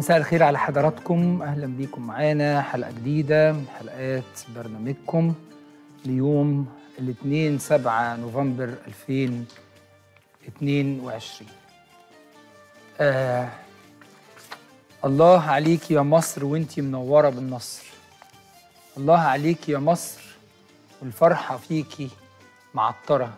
مساء الخير على حضراتكم اهلا بيكم معانا حلقه جديده من حلقات برنامجكم ليوم الاثنين 7 نوفمبر 2022 آه الله عليك يا مصر وانتي منوره بالنصر الله عليك يا مصر والفرحه فيكي معطره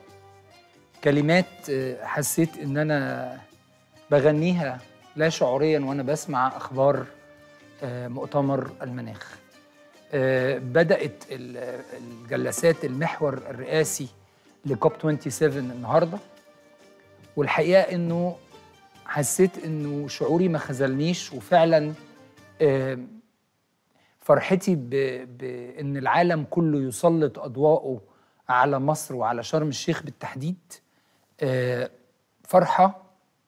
كلمات آه، حسيت ان انا بغنيها لا شعوريا وانا بسمع اخبار آه، مؤتمر المناخ آه، بدات ال- الجلسات المحور الرئاسي لكوب 27 النهارده والحقيقه انه حسيت انه شعوري ما خذلنيش وفعلا آه، فرحتي ب- بان العالم كله يسلط اضواءه على مصر وعلى شرم الشيخ بالتحديد آه، فرحه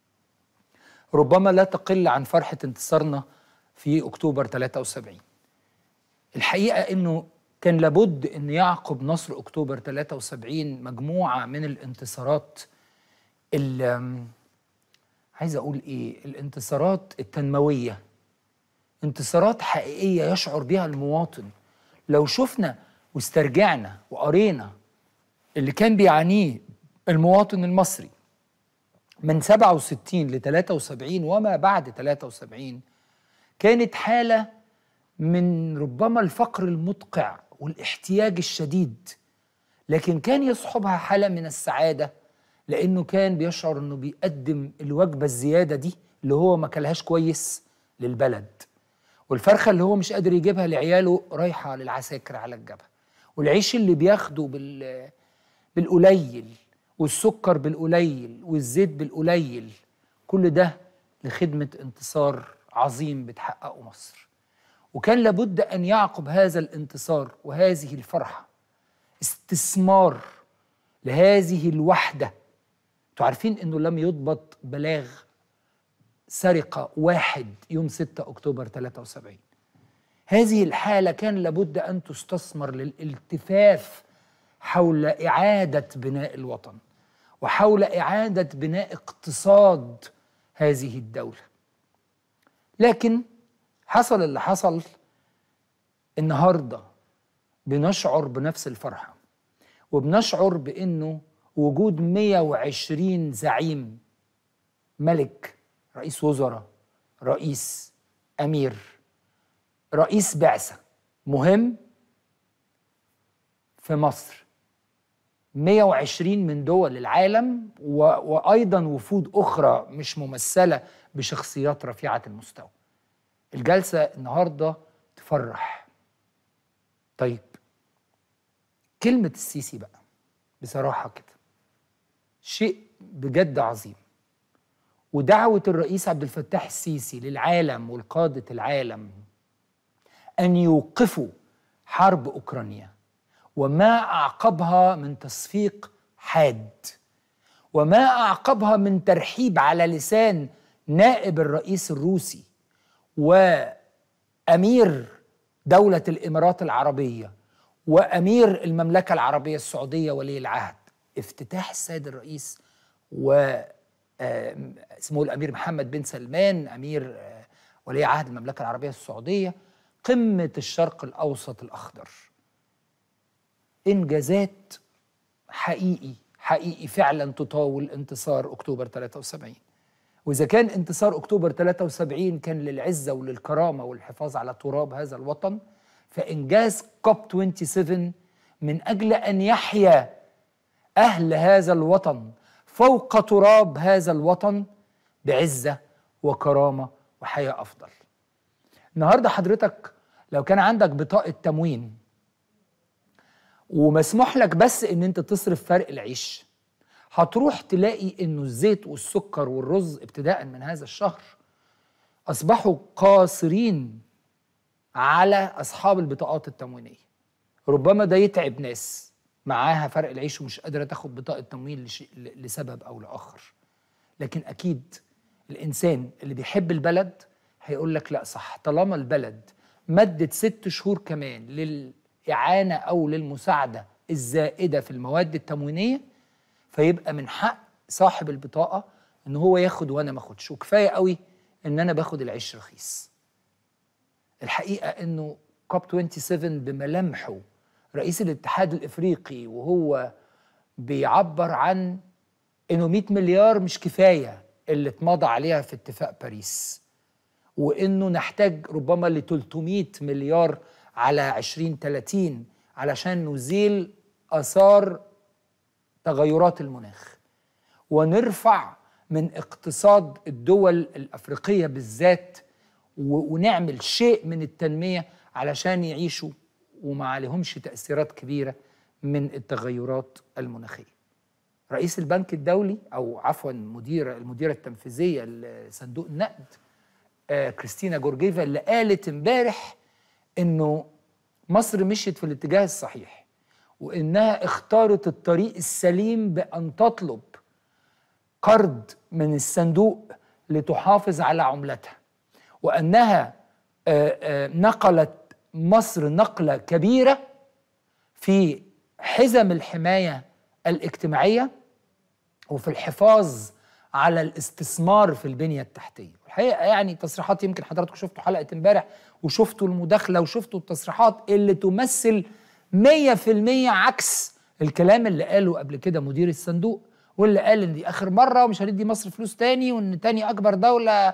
ربما لا تقل عن فرحة انتصارنا في أكتوبر 73 الحقيقة أنه كان لابد أن يعقب نصر أكتوبر 73 مجموعة من الانتصارات ال- عايز أقول إيه الانتصارات التنموية انتصارات حقيقية يشعر بها المواطن لو شفنا واسترجعنا وقرينا اللي كان بيعانيه المواطن المصري من 67 ل 73 وما بعد 73 كانت حالة من ربما الفقر المدقع والاحتياج الشديد لكن كان يصحبها حالة من السعادة لأنه كان بيشعر أنه بيقدم الوجبة الزيادة دي اللي هو ما كلهاش كويس للبلد والفرخة اللي هو مش قادر يجيبها لعياله رايحة للعساكر على الجبهة والعيش اللي بياخده بال بالقليل والسكر بالقليل والزيت بالقليل كل ده لخدمة انتصار عظيم بتحققه مصر وكان لابد أن يعقب هذا الانتصار وهذه الفرحة استثمار لهذه الوحدة انتوا عارفين انه لم يضبط بلاغ سرقة واحد يوم 6 أكتوبر 73 هذه الحالة كان لابد أن تستثمر للالتفاف حول إعادة بناء الوطن وحول إعادة بناء اقتصاد هذه الدولة لكن حصل اللي حصل النهاردة بنشعر بنفس الفرحة وبنشعر بأنه وجود 120 زعيم ملك رئيس وزراء رئيس أمير رئيس بعثة مهم في مصر 120 من دول العالم و... وأيضا وفود أخرى مش ممثلة بشخصيات رفيعة المستوى الجلسة النهاردة تفرح طيب كلمة السيسي بقى بصراحة كده شيء بجد عظيم ودعوة الرئيس عبد الفتاح السيسي للعالم والقادة العالم أن يوقفوا حرب أوكرانيا وما أعقبها من تصفيق حاد وما أعقبها من ترحيب على لسان نائب الرئيس الروسي وأمير دولة الإمارات العربية وأمير المملكة العربية السعودية ولي العهد افتتاح السيد الرئيس و آه، اسمه الأمير محمد بن سلمان أمير آه، ولي عهد المملكة العربية السعودية قمة الشرق الأوسط الأخضر انجازات حقيقي حقيقي فعلا تطاول انتصار اكتوبر 73 واذا كان انتصار اكتوبر 73 كان للعزه وللكرامه والحفاظ على تراب هذا الوطن فانجاز كوب 27 من اجل ان يحيا اهل هذا الوطن فوق تراب هذا الوطن بعزه وكرامه وحياه افضل النهارده حضرتك لو كان عندك بطاقه تموين ومسموح لك بس ان انت تصرف فرق العيش هتروح تلاقي انه الزيت والسكر والرز ابتداء من هذا الشهر اصبحوا قاصرين على اصحاب البطاقات التموينيه ربما ده يتعب ناس معاها فرق العيش ومش قادره تاخد بطاقه تموين لش- ل- لسبب او لاخر لكن اكيد الانسان اللي بيحب البلد هيقول لك لا صح طالما البلد مدت ست شهور كمان للاعانه او للمساعده الزائده في المواد التموينيه فيبقى من حق صاحب البطاقه ان هو ياخد وانا ما اخدش وكفايه قوي ان انا باخد العيش رخيص الحقيقه انه كوب 27 بملامحه رئيس الاتحاد الافريقي وهو بيعبر عن انه 100 مليار مش كفايه اللي اتمضى عليها في اتفاق باريس وانه نحتاج ربما ل 300 مليار على 2030 علشان نزيل اثار تغيرات المناخ ونرفع من اقتصاد الدول الافريقيه بالذات ونعمل شيء من التنميه علشان يعيشوا وما عليهمش تاثيرات كبيره من التغيرات المناخيه. رئيس البنك الدولي او عفوا مدير المديره التنفيذيه لصندوق النقد آه كريستينا جورجيفا اللي قالت امبارح انه مصر مشيت في الاتجاه الصحيح وانها اختارت الطريق السليم بان تطلب قرض من الصندوق لتحافظ على عملتها وانها نقلت مصر نقله كبيره في حزم الحمايه الاجتماعيه وفي الحفاظ على الاستثمار في البنيه التحتيه الحقيقه يعني تصريحات يمكن حضراتكم شفتوا حلقه امبارح وشفتوا المداخله وشفتوا التصريحات اللي تمثل 100% عكس الكلام اللي قاله قبل كده مدير الصندوق واللي قال ان دي اخر مره ومش هندي مصر فلوس تاني وان تاني اكبر دوله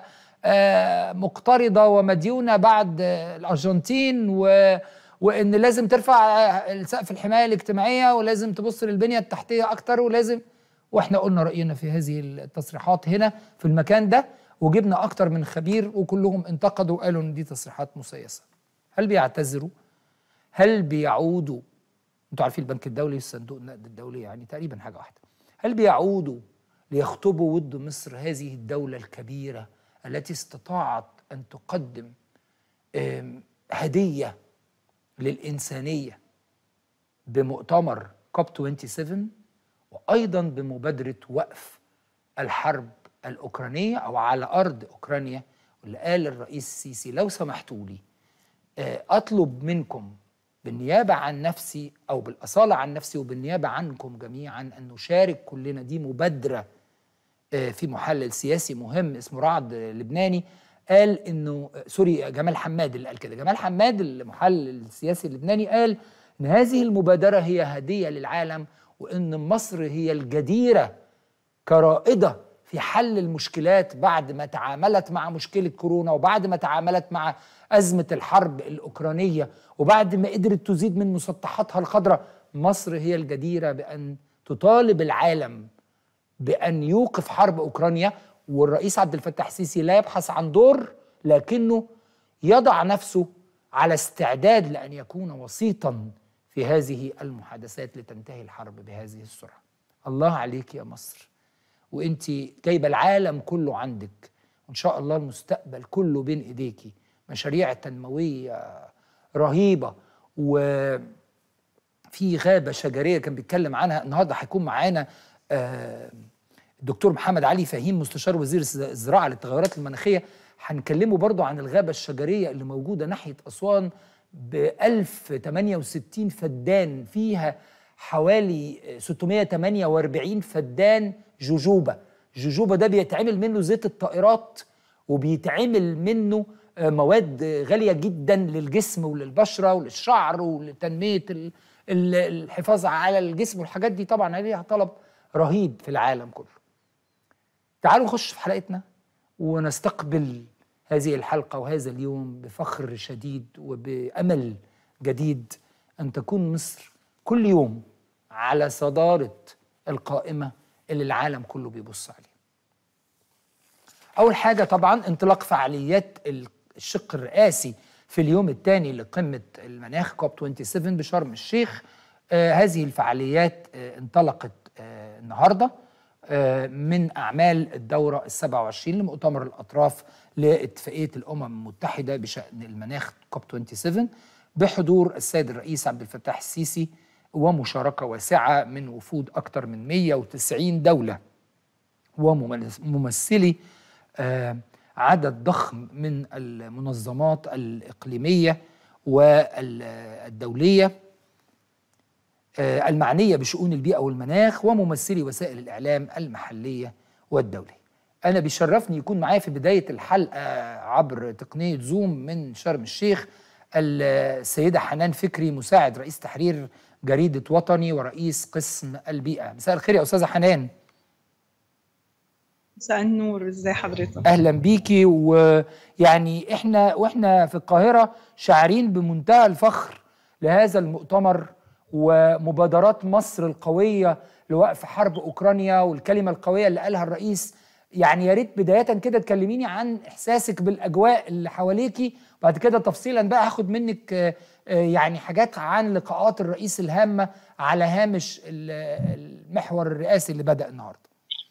مقترضه ومديونه بعد الارجنتين و وان لازم ترفع سقف الحمايه الاجتماعيه ولازم تبص للبنيه التحتيه اكتر ولازم واحنا قلنا راينا في هذه التصريحات هنا في المكان ده وجبنا اكتر من خبير وكلهم انتقدوا وقالوا ان دي تصريحات مسيسه هل بيعتذروا هل بيعودوا انتوا عارفين البنك الدولي والصندوق النقد الدولي يعني تقريبا حاجه واحده هل بيعودوا ليخطبوا ود مصر هذه الدوله الكبيره التي استطاعت ان تقدم هديه للانسانيه بمؤتمر كوب 27 وايضا بمبادره وقف الحرب الاوكرانيه او على ارض اوكرانيا واللي قال الرئيس السيسي لو سمحتوا لي اطلب منكم بالنيابه عن نفسي او بالاصاله عن نفسي وبالنيابه عنكم جميعا ان نشارك كلنا دي مبادره في محلل سياسي مهم اسمه رعد لبناني قال انه سوري جمال حماد اللي قال كده جمال حماد المحلل السياسي اللبناني قال ان هذه المبادره هي هديه للعالم وان مصر هي الجديره كرائده في حل المشكلات بعد ما تعاملت مع مشكله كورونا وبعد ما تعاملت مع ازمه الحرب الاوكرانيه وبعد ما قدرت تزيد من مسطحاتها الخضراء مصر هي الجديره بان تطالب العالم بان يوقف حرب اوكرانيا والرئيس عبد الفتاح السيسي لا يبحث عن دور لكنه يضع نفسه على استعداد لان يكون وسيطا في هذه المحادثات لتنتهي الحرب بهذه السرعه. الله عليك يا مصر وانت جايبه العالم كله عندك وان شاء الله المستقبل كله بين ايديكي مشاريع تنمويه رهيبه وفي غابه شجريه كان بيتكلم عنها النهارده هيكون معانا آه الدكتور محمد علي فهيم مستشار وزير الزراعه للتغيرات المناخيه هنكلمه برضو عن الغابه الشجريه اللي موجوده ناحيه اسوان ب 1068 فدان فيها حوالي 648 فدان جوجوبا جوجوبا ده بيتعمل منه زيت الطائرات وبيتعمل منه مواد غاليه جدا للجسم وللبشره وللشعر ولتنميه الحفاظ على الجسم والحاجات دي طبعا عليها طلب رهيب في العالم كله تعالوا نخش في حلقتنا ونستقبل هذه الحلقة وهذا اليوم بفخر شديد وبأمل جديد أن تكون مصر كل يوم على صدارة القائمة اللي العالم كله بيبص عليها أول حاجة طبعا انطلاق فعاليات الشق الرئاسي في اليوم الثاني لقمة المناخ كوب 27 بشرم الشيخ آه هذه الفعاليات آه انطلقت آه النهارده من أعمال الدورة السبع وعشرين لمؤتمر الأطراف لاتفاقية الأمم المتحدة بشأن المناخ كوب 27 بحضور السيد الرئيس عبد الفتاح السيسي ومشاركة واسعة من وفود أكثر من 190 دولة وممثلي عدد ضخم من المنظمات الإقليمية والدولية المعنية بشؤون البيئة والمناخ وممثلي وسائل الإعلام المحلية والدولية أنا بيشرفني يكون معايا في بداية الحلقة عبر تقنية زوم من شرم الشيخ السيدة حنان فكري مساعد رئيس تحرير جريدة وطني ورئيس قسم البيئة مساء الخير يا أستاذة حنان مساء النور ازي حضرتك اهلا بيكي ويعني احنا واحنا في القاهره شاعرين بمنتهى الفخر لهذا المؤتمر ومبادرات مصر القويه لوقف حرب اوكرانيا والكلمه القويه اللي قالها الرئيس يعني يا ريت بدايه كده تكلميني عن احساسك بالاجواء اللي حواليكي وبعد كده تفصيلا بقى هاخد منك يعني حاجات عن لقاءات الرئيس الهامه على هامش المحور الرئاسي اللي بدا النهارده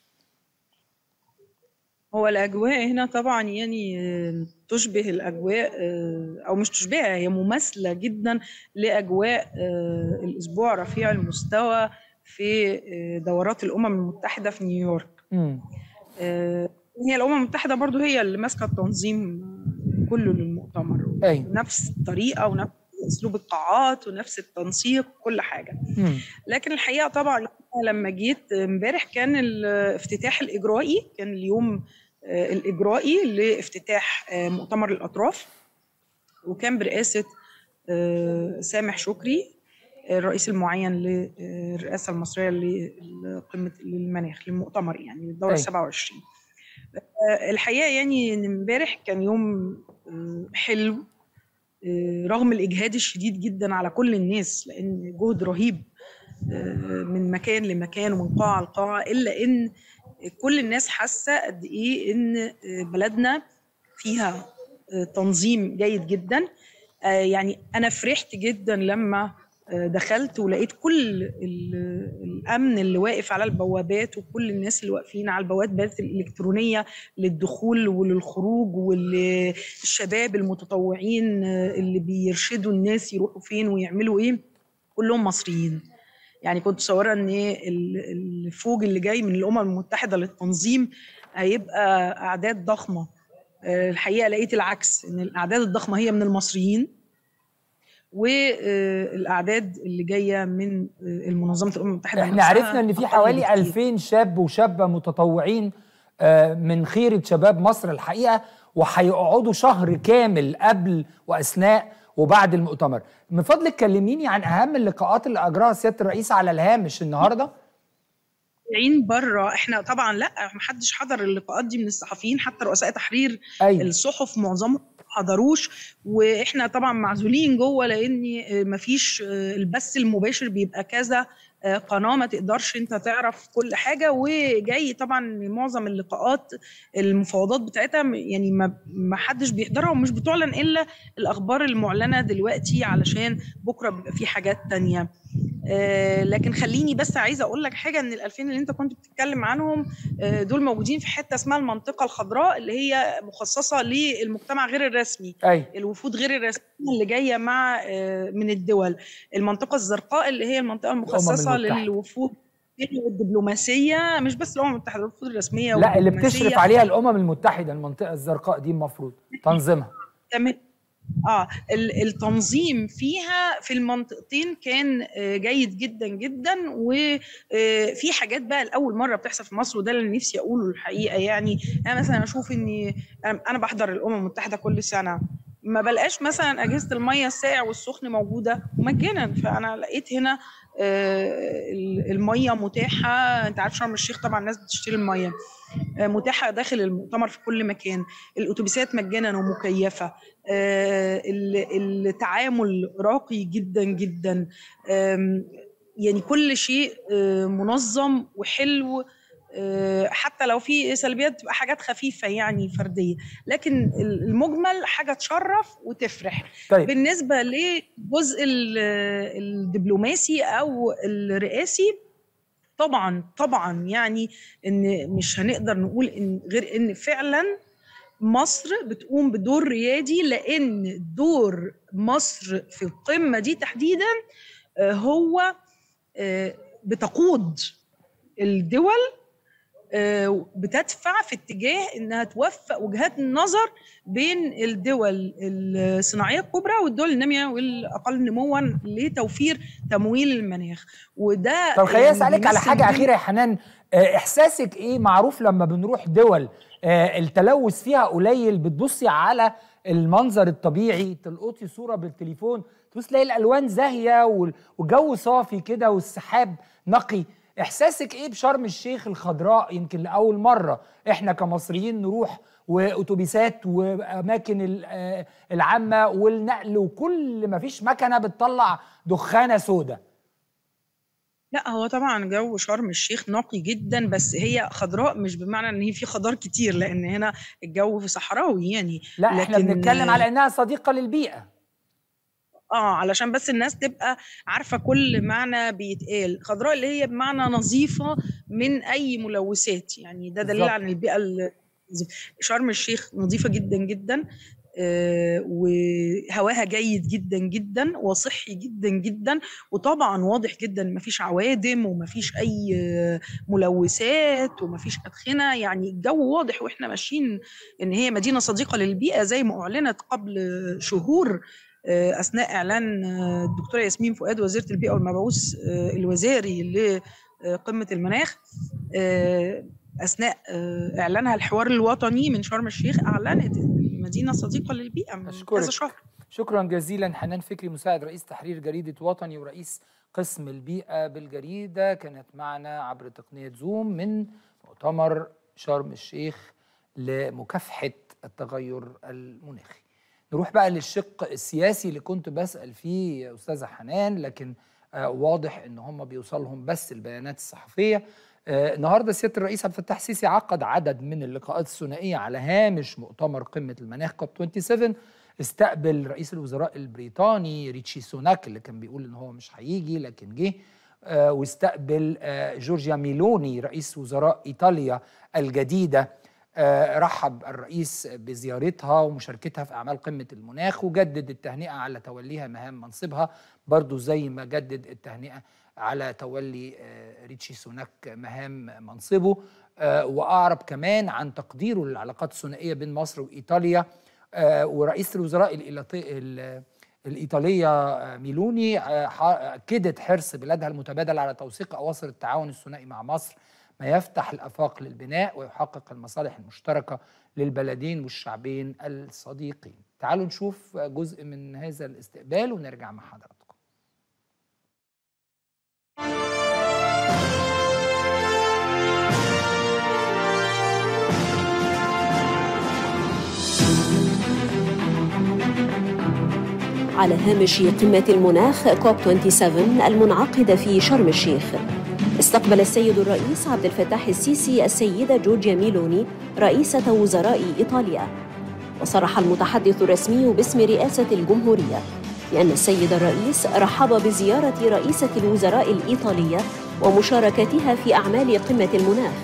هو الأجواء هنا طبعا يعني تشبه الأجواء أو مش تشبهها هي مماثلة جدا لأجواء الأسبوع رفيع المستوى في دورات الأمم المتحدة في نيويورك م. هي الأمم المتحدة برضو هي اللي ماسكة التنظيم كله للمؤتمر أي. نفس الطريقة ونفس اسلوب القاعات ونفس التنسيق كل حاجه م. لكن الحقيقه طبعا لما جيت امبارح كان الافتتاح الاجرائي كان اليوم الاجرائي لافتتاح مؤتمر الاطراف وكان برئاسه سامح شكري الرئيس المعين للرئاسه المصريه لقمه المناخ للمؤتمر يعني الدوره 27 الحقيقه يعني ان امبارح كان يوم حلو رغم الاجهاد الشديد جدا على كل الناس لان جهد رهيب من مكان لمكان ومن قاعه لقاعه الا ان كل الناس حاسه قد ايه ان بلدنا فيها تنظيم جيد جدا يعني انا فرحت جدا لما دخلت ولقيت كل الامن اللي واقف على البوابات وكل الناس اللي واقفين على البوابات الالكترونيه للدخول وللخروج والشباب المتطوعين اللي بيرشدوا الناس يروحوا فين ويعملوا ايه كلهم مصريين يعني كنت مصوره ان الفوج اللي جاي من الامم المتحده للتنظيم هيبقى اعداد ضخمه الحقيقه لقيت العكس ان الاعداد الضخمه هي من المصريين والاعداد اللي جايه من المنظمه الامم المتحده احنا عرفنا ان في حوالي 2000 شاب وشابه متطوعين من خيره شباب مصر الحقيقه وهيقعدوا شهر كامل قبل واثناء وبعد المؤتمر من فضلك كلميني عن اهم اللقاءات اللي اجراها سياده الرئيس على الهامش النهارده عين بره احنا طبعا لا ما حدش حضر اللقاءات دي من الصحفيين حتى رؤساء تحرير أيوة. الصحف معظمهم حضروش واحنا طبعا معزولين جوه لان مفيش البث المباشر بيبقى كذا قناه ما تقدرش انت تعرف كل حاجه وجاي طبعا معظم اللقاءات المفاوضات بتاعتها يعني ما حدش بيحضرها ومش بتعلن الا الاخبار المعلنه دلوقتي علشان بكره بيبقى في حاجات تانية آه لكن خليني بس عايزه اقول لك حاجه ان ال2000 اللي انت كنت بتتكلم عنهم آه دول موجودين في حته اسمها المنطقه الخضراء اللي هي مخصصه للمجتمع غير الرسمي أي. الوفود غير الرسميه اللي جايه مع آه من الدول المنطقه الزرقاء اللي هي المنطقه المخصصه للوفود الدبلوماسيه مش بس الامم المتحده الوفود الرسميه لا اللي بتشرف عليها الامم المتحده المنطقه الزرقاء دي المفروض تنظيمها تمام اه التنظيم فيها في المنطقتين كان جيد جدا جدا وفي حاجات بقى لاول مره بتحصل في مصر وده اللي نفسي اقوله الحقيقه يعني انا مثلا اشوف اني انا بحضر الامم المتحده كل سنه ما بلقاش مثلا اجهزه الميه الساقع والسخن موجوده مجانا فانا لقيت هنا الميه متاحه انت عارف شرم الشيخ طبعا الناس بتشتري الميه متاحه داخل المؤتمر في كل مكان الاتوبيسات مجانا ومكيفه التعامل راقي جدا جدا يعني كل شيء منظم وحلو حتى لو في سلبيات تبقى حاجات خفيفه يعني فرديه لكن المجمل حاجه تشرف وتفرح طيب. بالنسبه للجزء الدبلوماسي او الرئاسي طبعا طبعا يعني ان مش هنقدر نقول ان غير ان فعلا مصر بتقوم بدور ريادي لان دور مصر في القمه دي تحديدا هو بتقود الدول بتدفع في اتجاه انها توفق وجهات النظر بين الدول الصناعيه الكبرى والدول الناميه والاقل نموا لتوفير تمويل المناخ وده طب خليني اسالك على حاجه اخيره يا حنان احساسك ايه معروف لما بنروح دول التلوث فيها قليل بتبصي على المنظر الطبيعي تلقطي صوره بالتليفون تبص تلاقي الالوان زاهيه والجو صافي كده والسحاب نقي احساسك ايه بشرم الشيخ الخضراء يمكن لاول مره احنا كمصريين نروح واتوبيسات واماكن العامه والنقل وكل ما فيش مكنه بتطلع دخانه سوداء لا هو طبعا جو شرم الشيخ نقي جدا بس هي خضراء مش بمعنى ان هي في خضار كتير لان هنا الجو في صحراوي يعني لا لكن احنا بنتكلم على انها صديقه للبيئه اه علشان بس الناس تبقى عارفه كل معنى بيتقال خضراء اللي هي بمعنى نظيفه من اي ملوثات يعني ده دليل عن البيئه شرم الشيخ نظيفه جدا جدا آه وهواها جيد جدا جدا وصحي جدا جدا وطبعا واضح جدا ما فيش عوادم وما فيش اي ملوثات وما فيش ادخنه يعني الجو واضح واحنا ماشيين ان هي مدينه صديقه للبيئه زي ما اعلنت قبل شهور اثناء اعلان الدكتوره ياسمين فؤاد وزيره البيئه والمبعوث الوزاري لقمه المناخ اثناء اعلانها الحوار الوطني من شرم الشيخ اعلنت المدينه صديقه للبيئه من كذا شهر شكرا جزيلا حنان فكري مساعد رئيس تحرير جريده وطني ورئيس قسم البيئه بالجريده كانت معنا عبر تقنيه زوم من مؤتمر شرم الشيخ لمكافحه التغير المناخي نروح بقى للشق السياسي اللي كنت بسأل فيه يا أستاذة حنان لكن آه واضح إن هم بيوصلهم بس البيانات الصحفية آه النهاردة سيادة الرئيس عبد الفتاح السيسي عقد عدد من اللقاءات الثنائية على هامش مؤتمر قمة المناخ كوب 27 استقبل رئيس الوزراء البريطاني ريتشي سوناك اللي كان بيقول إن هو مش هيجي لكن جه آه واستقبل آه جورجيا ميلوني رئيس وزراء إيطاليا الجديدة آه رحب الرئيس بزيارتها ومشاركتها في أعمال قمة المناخ وجدد التهنئة على توليها مهام منصبها برضو زي ما جدد التهنئة على تولي آه ريتشي سوناك مهام منصبه آه وأعرب كمان عن تقديره للعلاقات الثنائية بين مصر وإيطاليا ورئيس الوزراء الإيطالية ميلوني أكدت حرص بلادها المتبادل على توثيق أواصر التعاون الثنائي مع مصر ما يفتح الافاق للبناء ويحقق المصالح المشتركه للبلدين والشعبين الصديقين. تعالوا نشوف جزء من هذا الاستقبال ونرجع مع حضراتكم. على هامش قمة المناخ كوب 27 المنعقدة في شرم الشيخ استقبل السيد الرئيس عبد الفتاح السيسي السيدة جورجيا ميلوني رئيسة وزراء إيطاليا وصرح المتحدث الرسمي باسم رئاسة الجمهورية بأن السيد الرئيس رحب بزيارة رئيسة الوزراء الإيطالية ومشاركتها في أعمال قمة المناخ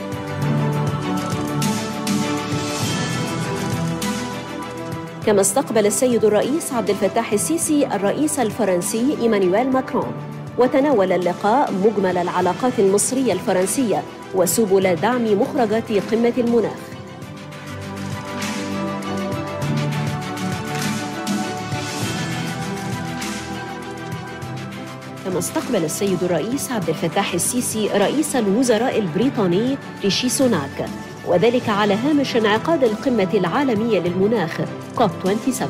كما استقبل السيد الرئيس عبد الفتاح السيسي الرئيس الفرنسي إيمانويل ماكرون وتناول اللقاء مجمل العلاقات المصرية الفرنسية وسبل دعم مخرجات قمة المناخ كما استقبل السيد الرئيس عبد الفتاح السيسي رئيس الوزراء البريطاني ريشي سوناك وذلك على هامش انعقاد القمة العالمية للمناخ كوب 27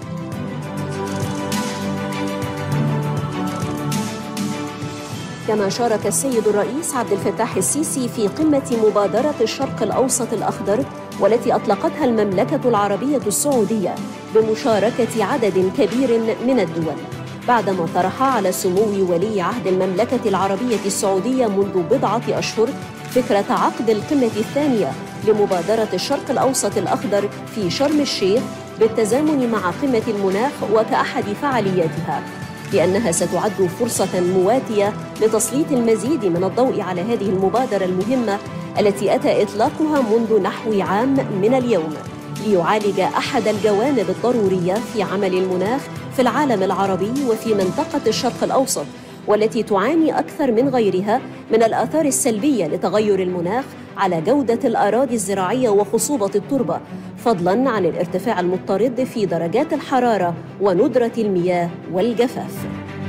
كما شارك السيد الرئيس عبد الفتاح السيسي في قمة مبادرة الشرق الأوسط الأخضر والتي أطلقتها المملكة العربية السعودية بمشاركة عدد كبير من الدول بعدما طرح على سمو ولي عهد المملكة العربية السعودية منذ بضعة أشهر فكرة عقد القمة الثانية لمبادرة الشرق الأوسط الأخضر في شرم الشيخ بالتزامن مع قمة المناخ وكأحد فعالياتها لأنها ستعد فرصة مواتية لتسليط المزيد من الضوء على هذه المبادرة المهمة التي أتى إطلاقها منذ نحو عام من اليوم ليعالج أحد الجوانب الضرورية في عمل المناخ في العالم العربي وفي منطقة الشرق الأوسط والتي تعاني أكثر من غيرها من الآثار السلبية لتغير المناخ على جودة الأراضي الزراعية وخصوبة التربة فضلاً عن الارتفاع المضطرد في درجات الحرارة وندرة المياه والجفاف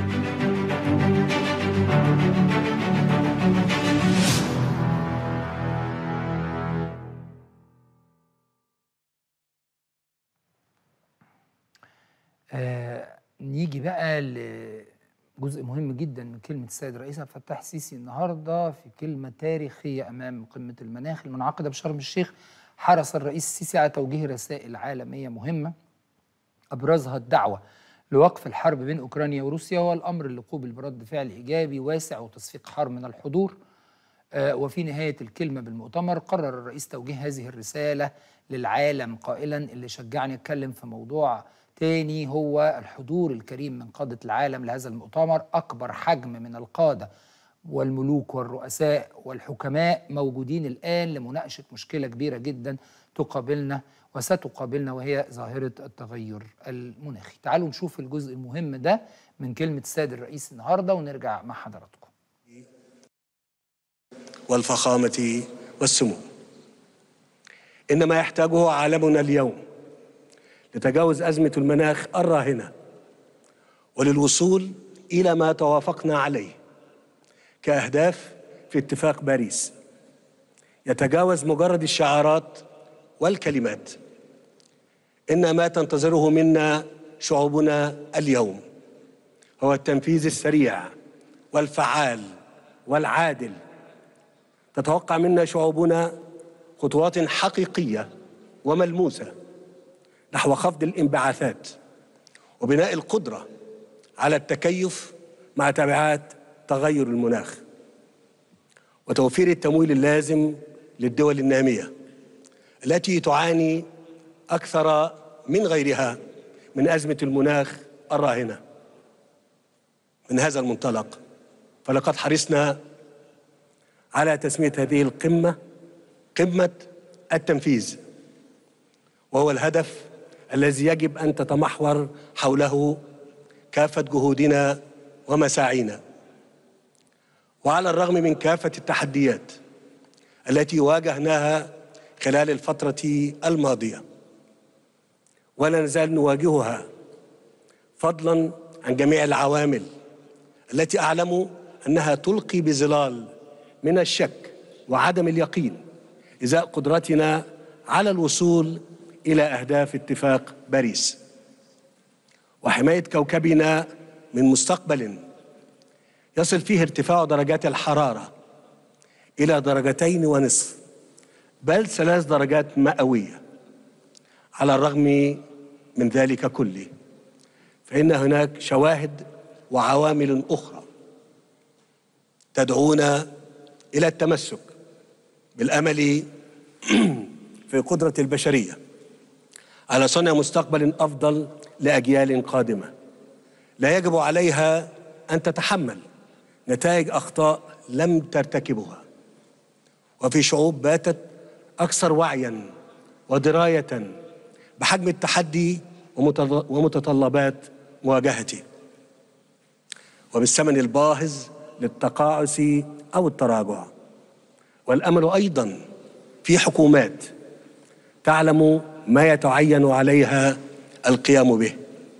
آه نيجي بقى لجزء مهم جدا من كلمة السيد الرئيس عبد الفتاح السيسي النهارده في كلمة تاريخية أمام قمة المناخ المنعقدة بشرم الشيخ حرص الرئيس السيسي على توجيه رسائل عالمية مهمة أبرزها الدعوة لوقف الحرب بين أوكرانيا وروسيا والأمر اللي قوبل برد فعل إيجابي واسع وتصفيق حار من الحضور آه وفي نهاية الكلمة بالمؤتمر قرر الرئيس توجيه هذه الرسالة للعالم قائلا اللي شجعني أتكلم في موضوع تاني هو الحضور الكريم من قادة العالم لهذا المؤتمر أكبر حجم من القادة والملوك والرؤساء والحكماء موجودين الآن لمناقشة مشكلة كبيرة جدا تقابلنا وستقابلنا وهي ظاهرة التغير المناخي تعالوا نشوف الجزء المهم ده من كلمة السيد الرئيس النهاردة ونرجع مع حضراتكم والفخامة والسمو إن ما يحتاجه عالمنا اليوم لتجاوز أزمة المناخ الراهنة وللوصول إلى ما توافقنا عليه كأهداف في اتفاق باريس يتجاوز مجرد الشعارات والكلمات إن ما تنتظره منا شعوبنا اليوم هو التنفيذ السريع والفعال والعادل تتوقع منا شعوبنا خطوات حقيقية وملموسة نحو خفض الانبعاثات وبناء القدرة على التكيف مع تبعات تغير المناخ وتوفير التمويل اللازم للدول النامية التي تعاني أكثر من غيرها من أزمة المناخ الراهنة من هذا المنطلق فلقد حرصنا على تسمية هذه القمة قمة التنفيذ وهو الهدف الذي يجب ان تتمحور حوله كافه جهودنا ومساعينا وعلى الرغم من كافه التحديات التي واجهناها خلال الفتره الماضيه ولا نزال نواجهها فضلا عن جميع العوامل التي اعلم انها تلقي بظلال من الشك وعدم اليقين ازاء قدرتنا على الوصول الى اهداف اتفاق باريس وحمايه كوكبنا من مستقبل يصل فيه ارتفاع درجات الحراره الى درجتين ونصف بل ثلاث درجات مئويه على الرغم من ذلك كله فان هناك شواهد وعوامل اخرى تدعونا الى التمسك بالامل في قدره البشريه على صنع مستقبل افضل لاجيال قادمه لا يجب عليها ان تتحمل نتائج اخطاء لم ترتكبها وفي شعوب باتت اكثر وعيا ودرايه بحجم التحدي ومتطلبات مواجهته وبالثمن الباهظ للتقاعس او التراجع والامل ايضا في حكومات تعلم ما يتعين عليها القيام به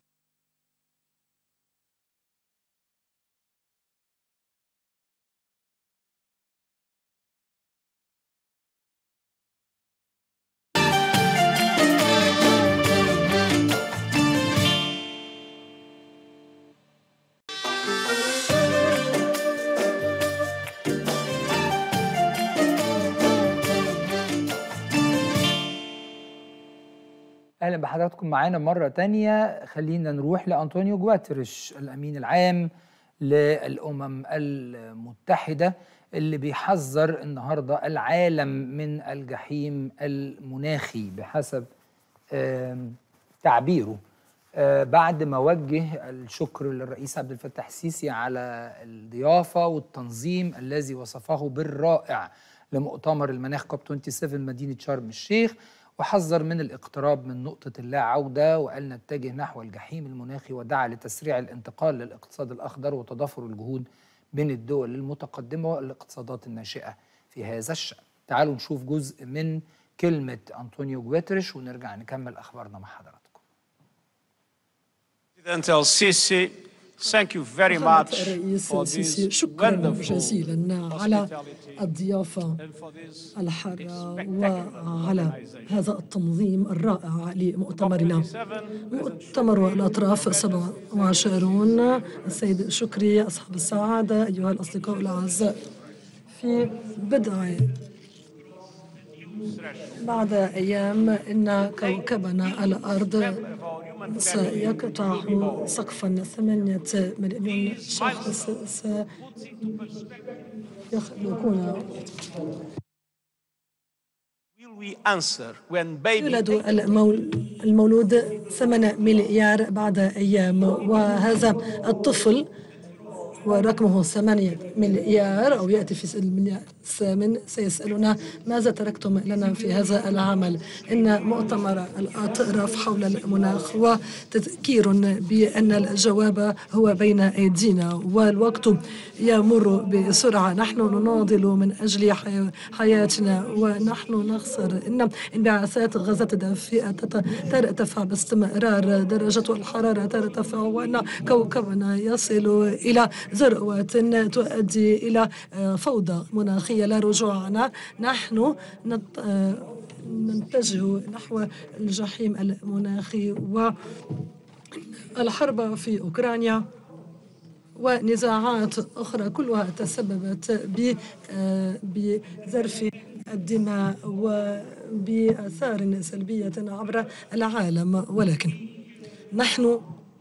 اهلا بحضراتكم معانا مره تانية خلينا نروح لانطونيو جواترش الامين العام للامم المتحده اللي بيحذر النهارده العالم من الجحيم المناخي بحسب تعبيره بعد ما وجه الشكر للرئيس عبد الفتاح السيسي على الضيافه والتنظيم الذي وصفه بالرائع لمؤتمر المناخ كوب 27 مدينه شرم الشيخ وحذر من الاقتراب من نقطة اللا عودة وقال نتجه نحو الجحيم المناخي ودعا لتسريع الانتقال للاقتصاد الأخضر وتضافر الجهود بين الدول المتقدمة والاقتصادات الناشئة في هذا الشأن تعالوا نشوف جزء من كلمة أنطونيو جوتريش ونرجع نكمل أخبارنا مع حضراتكم President El Sisi, thank you very فخامة much الرئيس for السيسي this شكرا wonderful جزيلا على hospitality الضيافة and for this الحارة spectacular وعلى organization. هذا التنظيم الرائع لمؤتمرنا 27 مؤتمر الأطراف 27 السيد شكري أصحاب السعادة أيها الأصدقاء الأعزاء في بدء بعد أيام إن كوكبنا الأرض سيقطع سقفا ثمانية مليون شخص سيخلقون Will we answer when baby يولد المول المولود 8 مليار بعد أيام وهذا الطفل ورقمه 8 مليار أو يأتي في المليار الثامن سيسألنا ماذا تركتم لنا في هذا العمل إن مؤتمر الأطراف حول المناخ وتذكير بأن الجواب هو بين أيدينا والوقت يمر بسرعة نحن نناضل من أجل حي- حياتنا ونحن نخسر إن انبعاثات غازات الدافئة تت- ترتفع باستمرار درجة الحرارة ترتفع وأن كوكبنا يصل إلى ذروة تؤدي إلى آه، فوضى مناخية لا رجوع عنها نحن نت- آه، نتجه نحو الجحيم المناخي والحرب في أوكرانيا ونزاعات أخرى كلها تسببت ب- آه، بزرف الدماء وبآثار سلبية عبر العالم ولكن نحن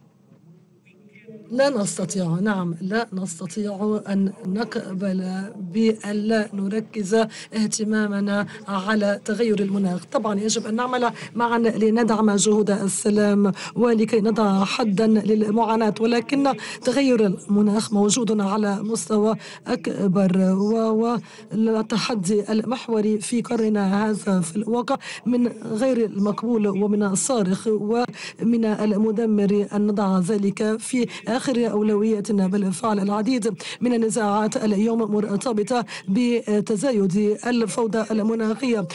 لا نستطيع نعم لا نستطيع أن نقبل بأن لا نركز اهتمامنا على تغير المناخ طبعا يجب أن نعمل معا لندعم جهود السلام ولكي نضع حدا للمعاناة ولكن تغير المناخ موجود على مستوى أكبر و- والتحدي المحوري في قرننا هذا في الواقع من غير المقبول ومن الصارخ ومن المدمر أن نضع ذلك في آخر أولوياتنا بل فعل العديد من النزاعات اليوم مرتبطة بتزايد الفوضى المناخية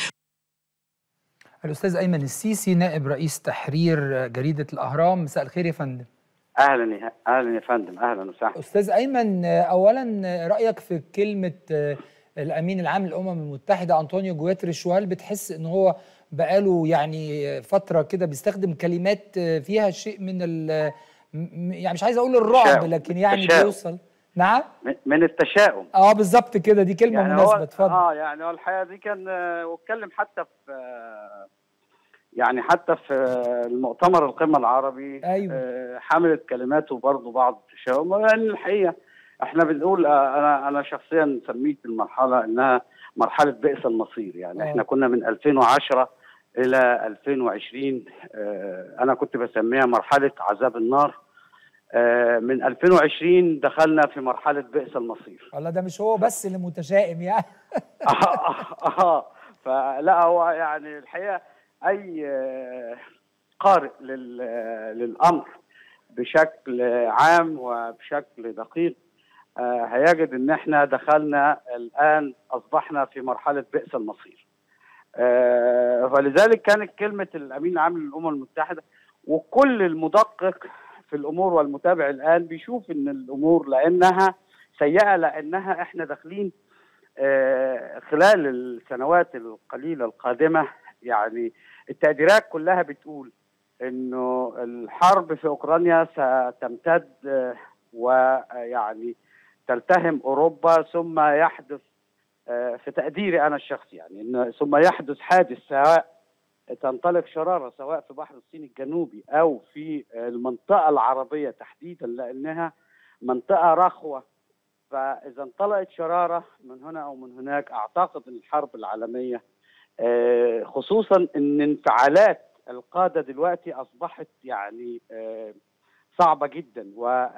الأستاذ أيمن السيسي نائب رئيس تحرير جريدة الأهرام مساء الخير يا فندم اهلا يا اهلا يا فندم اهلا وسهلا أستاذ أيمن أولا رأيك في كلمة الأمين العام للأمم المتحدة أنطونيو جواتريش وهل بتحس إن هو بقاله يعني فترة كده بيستخدم كلمات فيها شيء من ال م- يعني مش عايز أقول الرعب تشاؤم. لكن يعني تشاؤم. بيوصل نعم م- من التشاؤم اه بالظبط كده دي كلمة يعني مناسبة هو اتفضل اه يعني هو الحقيقه دي كان آه، واتكلم حتى في آه، يعني حتى في آه، المؤتمر القمه العربي أيوة. آه، حملت كلماته برضه بعض التشاؤم يعني الحقيقه احنا بنقول آه، انا انا شخصيا سميت المرحله انها مرحله بئس المصير يعني آه. احنا كنا من 2010 الى 2020 آه، انا كنت بسميها مرحله عذاب النار آه، من 2020 دخلنا في مرحله بئس المصير والله ده مش هو بس اللي متشائم يعني اه اه فلا هو يعني الحقيقه اي آه، قارئ لل- آه، للامر بشكل عام وبشكل دقيق آه، هيجد ان احنا دخلنا الان اصبحنا في مرحله بئس المصير. آه، فلذلك كانت كلمه الامين العام للامم المتحده وكل المدقق في الامور والمتابع الان بيشوف ان الامور لانها سيئه لانها احنا داخلين آه، خلال السنوات القليله القادمه يعني التقديرات كلها بتقول انه الحرب في اوكرانيا ستمتد آه، ويعني تلتهم اوروبا ثم يحدث آه، في تقديري انا الشخصي يعني إن ثم يحدث حادث سواء تنطلق شراره سواء في بحر الصين الجنوبي او في آه، المنطقه العربيه تحديدا لانها منطقه رخوه فاذا انطلقت شراره من هنا او من هناك اعتقد ان الحرب العالميه آه، خصوصا ان انفعالات القاده دلوقتي اصبحت يعني آه، صعبه جدا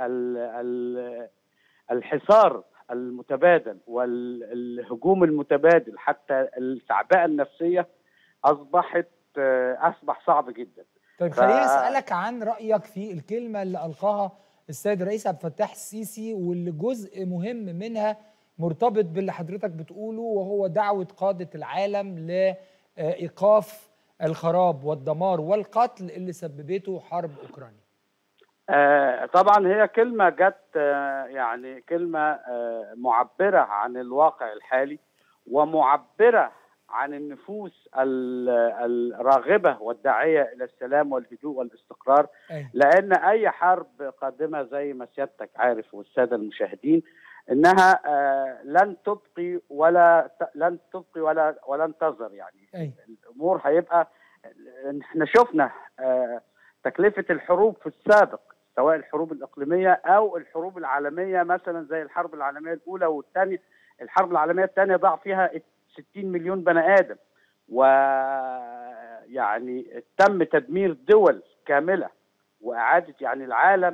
والحصار المتبادل والهجوم المتبادل حتى التعبئه النفسيه اصبحت آه، اصبح صعب جدا طيب ف- خليني اسالك عن رايك في الكلمه اللي القاها السيد الرئيس عبد الفتاح السيسي واللي جزء مهم منها مرتبط باللي حضرتك بتقوله وهو دعوه قاده العالم لايقاف الخراب والدمار والقتل اللي سببته حرب اوكرانيا آه، طبعا هي كلمة جت آه، يعني كلمة آه، معبرة عن الواقع الحالي ومعبرة عن النفوس ال- الراغبة والداعية إلى السلام والهدوء والاستقرار أي. لأن أي حرب قادمة زي ما سيادتك عارف والسادة المشاهدين إنها آه، لن تبقي ولا ت- لن تبقي ولا ولن تذر يعني أي. الأمور هيبقى احنا شفنا آه، تكلفة الحروب في السابق سواء الحروب الإقليمية أو الحروب العالمية مثلا زي الحرب العالمية الأولى والثانية الحرب العالمية الثانية ضاع فيها 60 مليون بني آدم ويعني تم تدمير دول كاملة وإعادة يعني العالم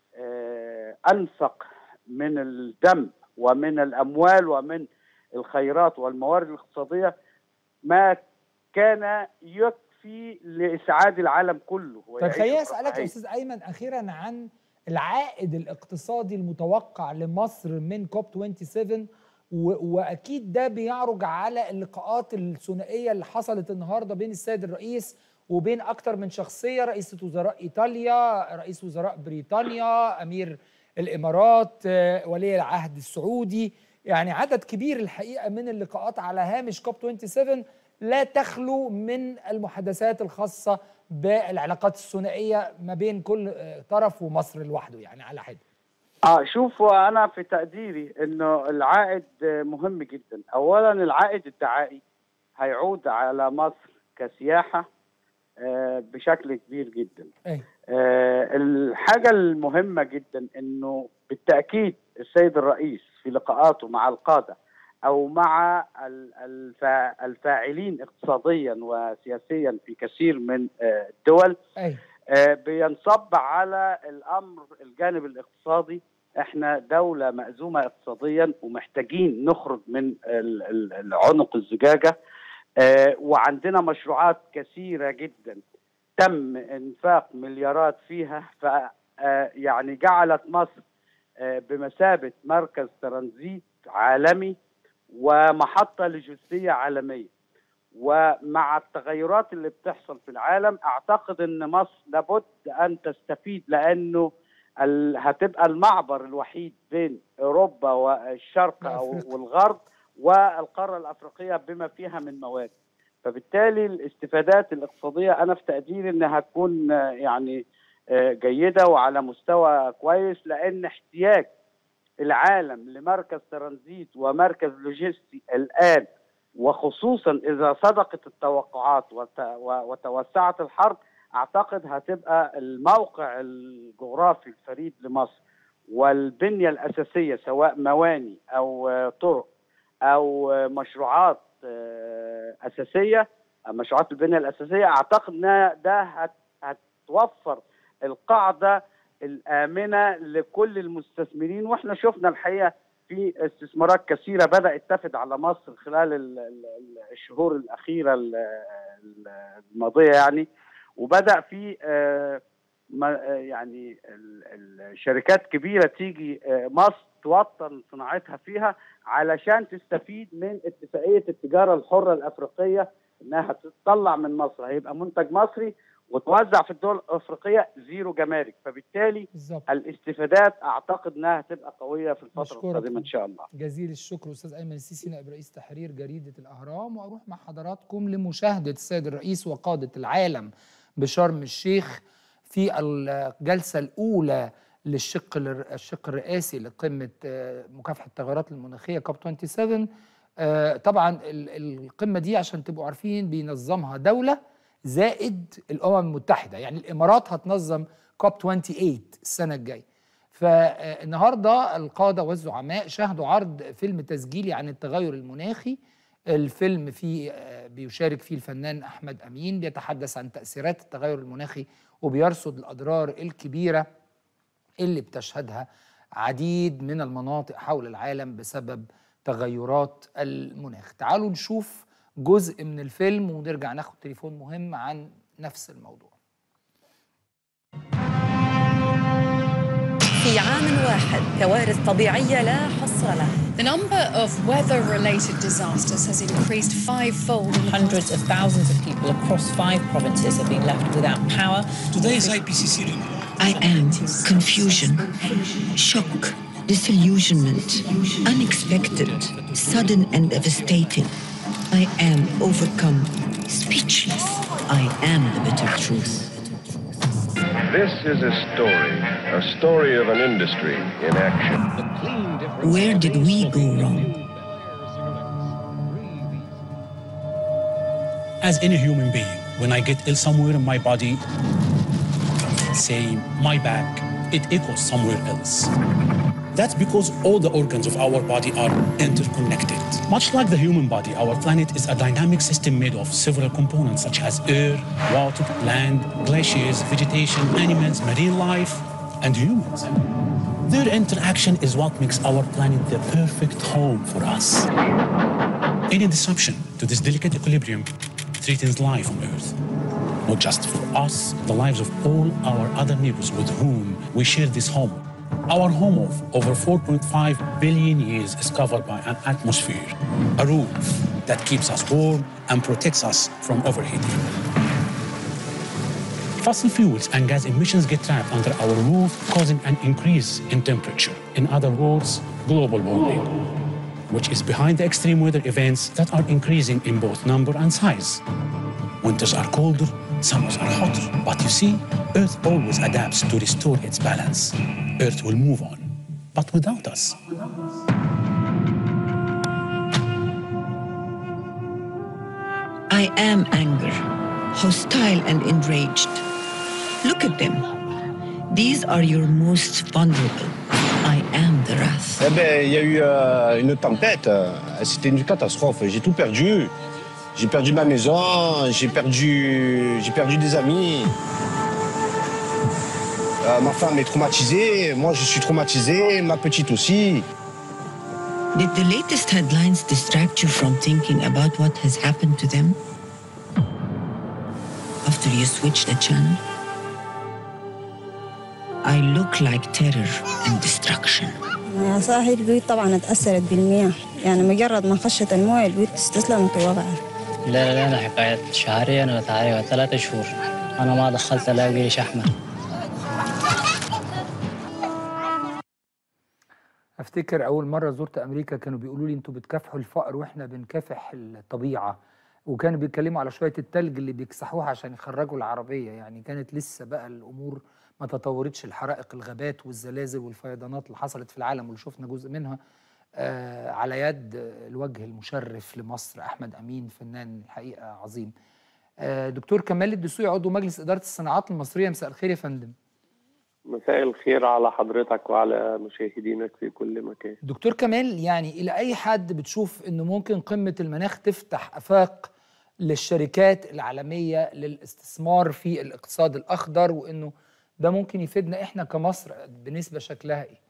آه، أنفق من الدم ومن الأموال ومن الخيرات والموارد الاقتصادية ما كان يكفي لإسعاد العالم كله طيب ويعيش خليني اسالك يا برفاهية. استاذ ايمن اخيرا عن العائد الاقتصادي المتوقع لمصر من كوب 27 و- واكيد ده بيعرج على اللقاءات الثنائيه اللي حصلت النهارده بين السيد الرئيس وبين اكتر من شخصيه رئيسه وزراء ايطاليا رئيس وزراء بريطانيا امير الامارات آه، ولي العهد السعودي يعني عدد كبير الحقيقه من اللقاءات على هامش كوب 27 لا تخلو من المحادثات الخاصه بالعلاقات الثنائيه ما بين كل آه، طرف ومصر لوحده يعني على حده اه شوفوا انا في تقديري انه العائد مهم جدا اولا العائد الدعائي هيعود على مصر كسياحه آه، بشكل كبير جدا اي آه، الحاجه المهمه جدا انه بالتاكيد السيد الرئيس في لقاءاته مع القاده او مع ال- الفا- الفاعلين اقتصاديا وسياسيا في كثير من آه، الدول اي آه، بينصب على الامر الجانب الاقتصادي احنا دوله مأزومه اقتصاديا ومحتاجين نخرج من ال- ال- العنق الزجاجه آه، وعندنا مشروعات كثيره جدا تم انفاق مليارات فيها ف آه، يعني جعلت مصر آه، بمثابه مركز ترانزيت عالمي ومحطه لوجستيه عالميه ومع التغيرات اللي بتحصل في العالم اعتقد ان مصر لابد ان تستفيد لانه ال- هتبقى المعبر الوحيد بين اوروبا والشرق او وأفريقيا. والغرب والقاره الافريقيه بما فيها من مواد فبالتالي الاستفادات الاقتصاديه انا في تقديري انها هتكون آه، يعني آه، جيده وعلى مستوى كويس لان احتياج العالم لمركز ترانزيت ومركز لوجستي الان وخصوصا اذا صدقت التوقعات وت- و- وتوسعت الحرب اعتقد هتبقى الموقع الجغرافي الفريد لمصر والبنيه الاساسيه سواء مواني او آه، طرق او آه، مشروعات آه، اساسيه مشروعات البنيه الاساسيه اعتقد ان ده هت- هتوفر القاعده الامنه لكل المستثمرين واحنا شفنا الحقيقه في استثمارات كثيره بدات تفد على مصر خلال ال- ال- ال- الشهور الاخيره ال- ال- الماضيه يعني وبدا في آه، ما- آه، يعني ال- الشركات كبيره تيجي آه، مصر توطن صناعتها فيها علشان تستفيد من اتفاقيه التجاره الحره الافريقيه انها تطلع من مصر هيبقى منتج مصري وتوزع في الدول الافريقيه زيرو جمارك فبالتالي بالظبط الاستفادات اعتقد انها هتبقى قويه في الفتره مشكورك. القادمه ان شاء الله جزيل الشكر استاذ ايمن السيسي نائب رئيس تحرير جريده الاهرام واروح مع حضراتكم لمشاهده السيد الرئيس وقاده العالم بشرم الشيخ في الجلسه الاولى للشق الر- الشق الرئاسي لقمه آه، مكافحه التغيرات المناخيه كوب 27 آه، طبعا ال- القمه دي عشان تبقوا عارفين بينظمها دوله زائد الامم المتحده يعني الامارات هتنظم كوب 28 السنه الجايه فالنهارده القاده والزعماء شاهدوا عرض فيلم تسجيلي عن التغير المناخي الفيلم فيه آه، بيشارك فيه الفنان احمد امين بيتحدث عن تاثيرات التغير المناخي وبيرصد الاضرار الكبيره اللي بتشهدها عديد من المناطق حول العالم بسبب تغيرات المناخ تعالوا نشوف جزء من الفيلم ونرجع ناخد تليفون مهم عن نفس الموضوع في عام واحد كوارث طبيعية لا حصر لها The number of weather-related disasters has increased fivefold. Hundreds of thousands of people across five provinces have been left without power. Today's IPCC report. I am confusion, shock, disillusionment, unexpected, sudden and devastating. I am overcome, speechless. I am the bitter truth. This is a story, a story of an industry in action. Where did we go wrong? As any human being, when I get ill somewhere in my body, say my back, it echoes somewhere else. That's because all the organs of our body are interconnected. Much like the human body, our planet is a dynamic system made of several components such as air, water, land, glaciers, vegetation, animals, marine life, and humans. Their interaction is what makes our planet the perfect home for us. Any disruption to this delicate equilibrium threatens life on Earth. Not just for us, the lives of all our other neighbors with whom we share this home. Our home of over 4.5 billion years is covered by an atmosphere, a roof that keeps us warm and protects us from overheating. Fossil fuels and gas emissions get trapped under our roof, causing an increase in temperature. In other words, global warming, which is behind the extreme weather events that are increasing in both number and size. Winters are colder, summers are hotter. But you see, Earth always adapts to restore its balance. Earth will move on, but without us. I am anger, hostile and enraged. Look at them. These are your most vulnerable. I am the wrath. Eh ben, il y a eu euh, une tempête. euh, C'était une catastrophe. J'ai tout perdu. J'ai perdu ma maison. J'ai perdu, j'ai perdu des amis. Euh, ma femme est traumatisée. Moi, je suis traumatisé. Ma petite aussi. Did the latest headlines distract you from thinking about what has happened to them? After you switch the channel? I look like terror and destruction. صاحي البيوت طبعا اتأثرت بالمياه يعني مجرد ما خشت المويه البيوت استسلمت ووقعت لا لا أنا حكاية شهرين ولا تعريفها ثلاثة شهور أنا ما دخلت ألاقي ليش أحمر افتكر اول مره زرت امريكا كانوا بيقولوا لي انتوا بتكافحوا الفقر واحنا بنكافح الطبيعه وكانوا بيتكلموا على شويه التلج اللي بيكسحوها عشان يخرجوا العربيه يعني كانت لسه بقى الامور ما تطورتش الحرائق الغابات والزلازل والفيضانات اللي حصلت في العالم واللي شفنا جزء منها آه على يد الوجه المشرف لمصر احمد امين فنان الحقيقه عظيم آه دكتور كمال الدسوقي عضو مجلس اداره الصناعات المصريه مساء الخير يا فندم مساء الخير على حضرتك وعلى مشاهدينك في كل مكان دكتور كمال يعني الى اي حد بتشوف انه ممكن قمه المناخ تفتح افاق للشركات العالميه للاستثمار في الاقتصاد الاخضر وانه ده ممكن يفيدنا احنا كمصر بنسبه شكلها ايه؟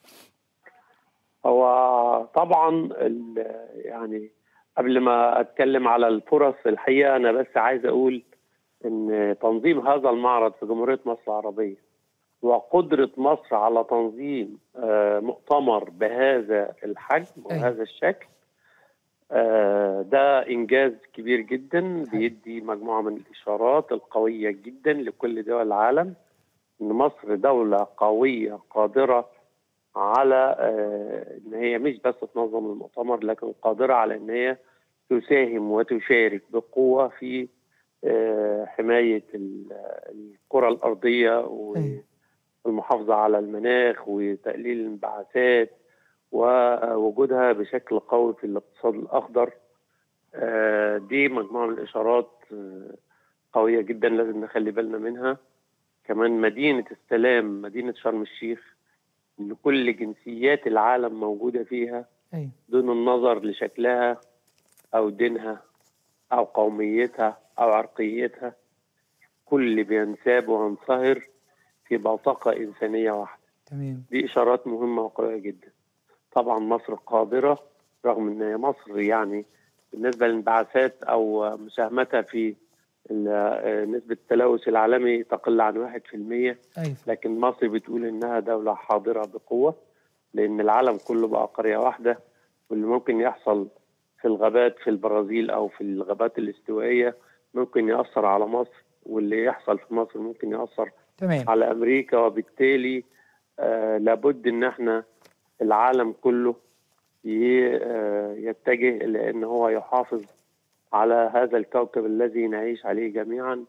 هو طبعا ال- يعني قبل ما اتكلم على الفرص الحقيقه انا بس عايز اقول ان تنظيم هذا المعرض في جمهوريه مصر العربيه وقدره مصر على تنظيم آه، مؤتمر بهذا الحجم وهذا الشكل آه، ده انجاز كبير جدا بيدي مجموعه من الاشارات القويه جدا لكل دول العالم ان مصر دوله قويه قادره على آه، ان هي مش بس تنظم المؤتمر لكن قادره على ان هي تساهم وتشارك بقوه في آه، حمايه ال- الكره الارضيه والمحافظه على المناخ وتقليل الانبعاثات ووجودها بشكل قوي في الاقتصاد الاخضر آه، دي مجموعه من الاشارات آه، قويه جدا لازم نخلي بالنا منها كمان مدينه السلام مدينه شرم الشيخ اللي كل جنسيات العالم موجوده فيها أيوة. دون النظر لشكلها او دينها او قوميتها او عرقيتها كل بينساب وينصهر في بوتقه انسانيه واحده تمام دي اشارات مهمه وقويه جدا طبعا مصر قادره رغم ان هي مصر يعني بالنسبه للانبعاثات او مساهمتها في ال- نسبة التلوث العالمي تقل عن 1% أيوة. لكن مصر بتقول إنها دولة حاضرة بقوة لأن العالم كله بقى قرية واحدة واللي ممكن يحصل في الغابات في البرازيل أو في الغابات الاستوائية ممكن يأثر على مصر واللي يحصل في مصر ممكن يأثر تمام على أمريكا وبالتالي آه لابد إن احنا العالم كله ي- آه، يتجه إلى إن هو يحافظ على هذا الكوكب الذي نعيش عليه جميعا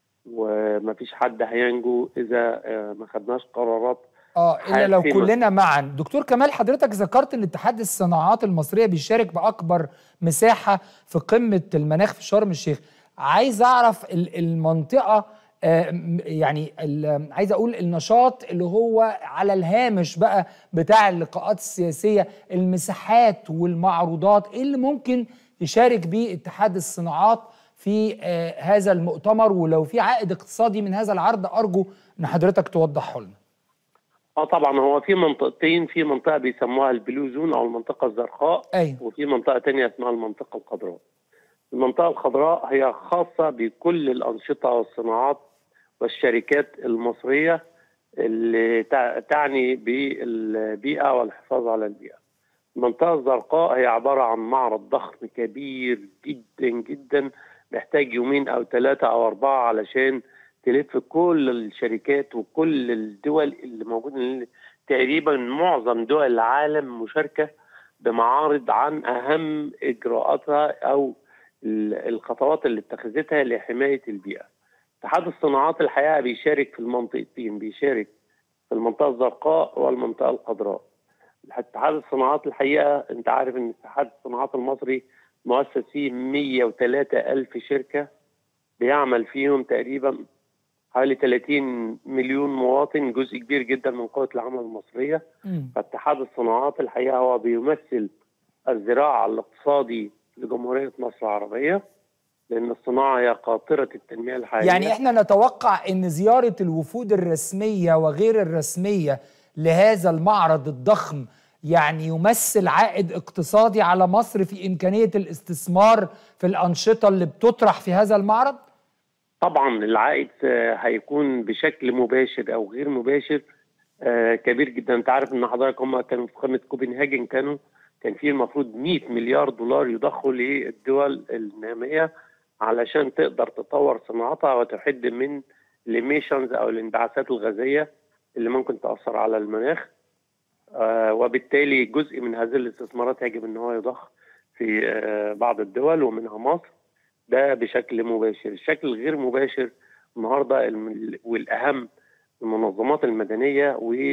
ومفيش حد هينجو إذا آه، ما خدناش قرارات اه الا لو حاسمة. كلنا معا دكتور كمال حضرتك ذكرت ان اتحاد الصناعات المصريه بيشارك باكبر مساحه في قمه المناخ في شرم الشيخ عايز اعرف ال- المنطقه آه، م- يعني ال- عايز اقول النشاط اللي هو على الهامش بقى بتاع اللقاءات السياسيه المساحات والمعروضات ايه اللي ممكن يشارك بيه اتحاد الصناعات في آه، هذا المؤتمر ولو في عائد اقتصادي من هذا العرض ارجو ان حضرتك توضحه لنا اه طبعا هو في منطقتين في منطقه بيسموها البلو زون او المنطقه الزرقاء أيوة. وفي منطقه تانية اسمها المنطقه الخضراء المنطقه الخضراء هي خاصه بكل الانشطه والصناعات والشركات المصريه اللي تع- تعني بالبيئه والحفاظ على البيئه المنطقه الزرقاء هي عباره عن معرض ضخم كبير جدا جدا محتاج يومين او ثلاثه او اربعه علشان تلف كل الشركات وكل الدول اللي موجوده تقريبا معظم دول العالم مشاركه بمعارض عن اهم اجراءاتها او ال- الخطوات اللي اتخذتها لحمايه البيئه. اتحاد الصناعات الحقيقه بيشارك في المنطقتين بيشارك في المنطقه الزرقاء والمنطقه الخضراء. اتحاد الصناعات الحقيقه انت عارف ان اتحاد الصناعات المصري مؤسس فيه 103 ألف شركه بيعمل فيهم تقريبا حوالي 30 مليون مواطن جزء كبير جدا من قوة العمل المصرية فاتحاد الصناعات الحقيقة هو بيمثل الذراع الاقتصادي لجمهورية مصر العربية لأن الصناعة هي قاطرة التنمية الحقيقية يعني احنا نتوقع ان زيارة الوفود الرسمية وغير الرسمية لهذا المعرض الضخم يعني يمثل عائد اقتصادي على مصر في إمكانية الاستثمار في الأنشطة اللي بتطرح في هذا المعرض؟ طبعا العائد آه، هيكون بشكل مباشر او غير مباشر آه، كبير جدا انت عارف ان حضرتك هم كانوا في قمه كوبنهاجن كانوا كان في المفروض 100 مليار دولار يضخوا للدول الناميه علشان تقدر تطور صناعتها وتحد من الاميشنز او الانبعاثات الغازيه اللي ممكن تاثر على المناخ آه، وبالتالي جزء من هذه الاستثمارات يجب ان هو يضخ في آه، بعض الدول ومنها مصر ده بشكل مباشر الشكل الغير مباشر النهارده الم- والاهم المنظمات المدنيه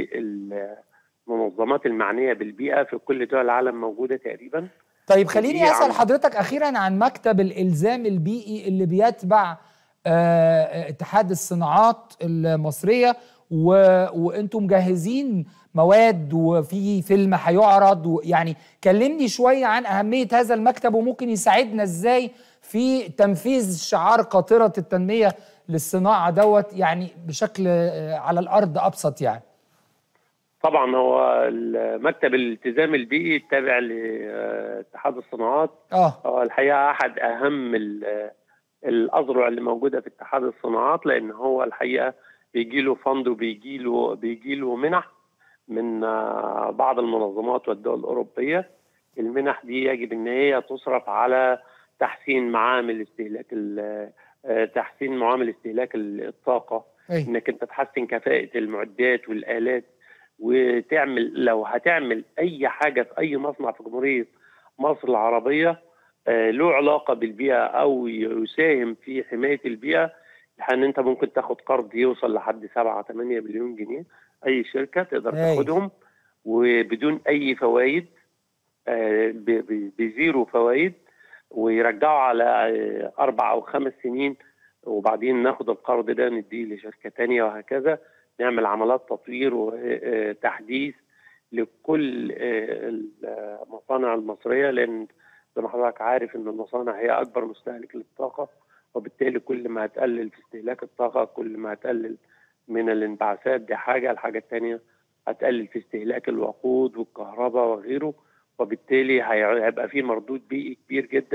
والمنظمات المعنيه بالبيئه في كل دول العالم موجوده تقريبا طيب خليني ودي أسأل عن- حضرتك أخيرا عن مكتب الإلزام البيئي اللي بيتبع آه، اتحاد الصناعات المصرية و... وانتم مجهزين مواد وفي فيلم هيعرض و... يعني كلمني شوية عن أهمية هذا المكتب وممكن يساعدنا ازاي في تنفيذ شعار قاطرة التنمية للصناعة دوت يعني بشكل آه، على الأرض أبسط يعني طبعا هو مكتب الالتزام البيئي التابع لاتحاد الصناعات اه هو الحقيقه احد اهم ال- الاذرع اللي موجوده في اتحاد الصناعات لان هو الحقيقه بيجي له فند وبيجي له بيجي له منح من آه، بعض المنظمات والدول الاوروبيه المنح دي يجب ان هي تصرف على تحسين معامل استهلاك ال- آه، تحسين معامل استهلاك الطاقه أي. انك انت تحسن كفاءه المعدات والالات وتعمل لو هتعمل اي حاجه في اي مصنع في جمهوريه مصر العربيه آه، له علاقه بالبيئه او يساهم في حمايه البيئه ان انت ممكن تاخد قرض يوصل لحد 7 8 مليون جنيه اي شركه تقدر هايل. تاخدهم وبدون اي فوائد آه، ب- ب- بزيرو فوائد ويرجعوا على آه، اربع او خمس سنين وبعدين ناخد القرض ده نديه لشركه تانية وهكذا نعمل عمليات تطوير وتحديث لكل آه، المصانع المصريه لان زي ما حضرتك عارف ان المصانع هي اكبر مستهلك للطاقه وبالتالي كل ما هتقلل في استهلاك الطاقه كل ما هتقلل من الانبعاثات دي حاجه الحاجه الثانيه هتقلل في استهلاك الوقود والكهرباء وغيره وبالتالي هي- هيبقى في مردود بيئي كبير جدا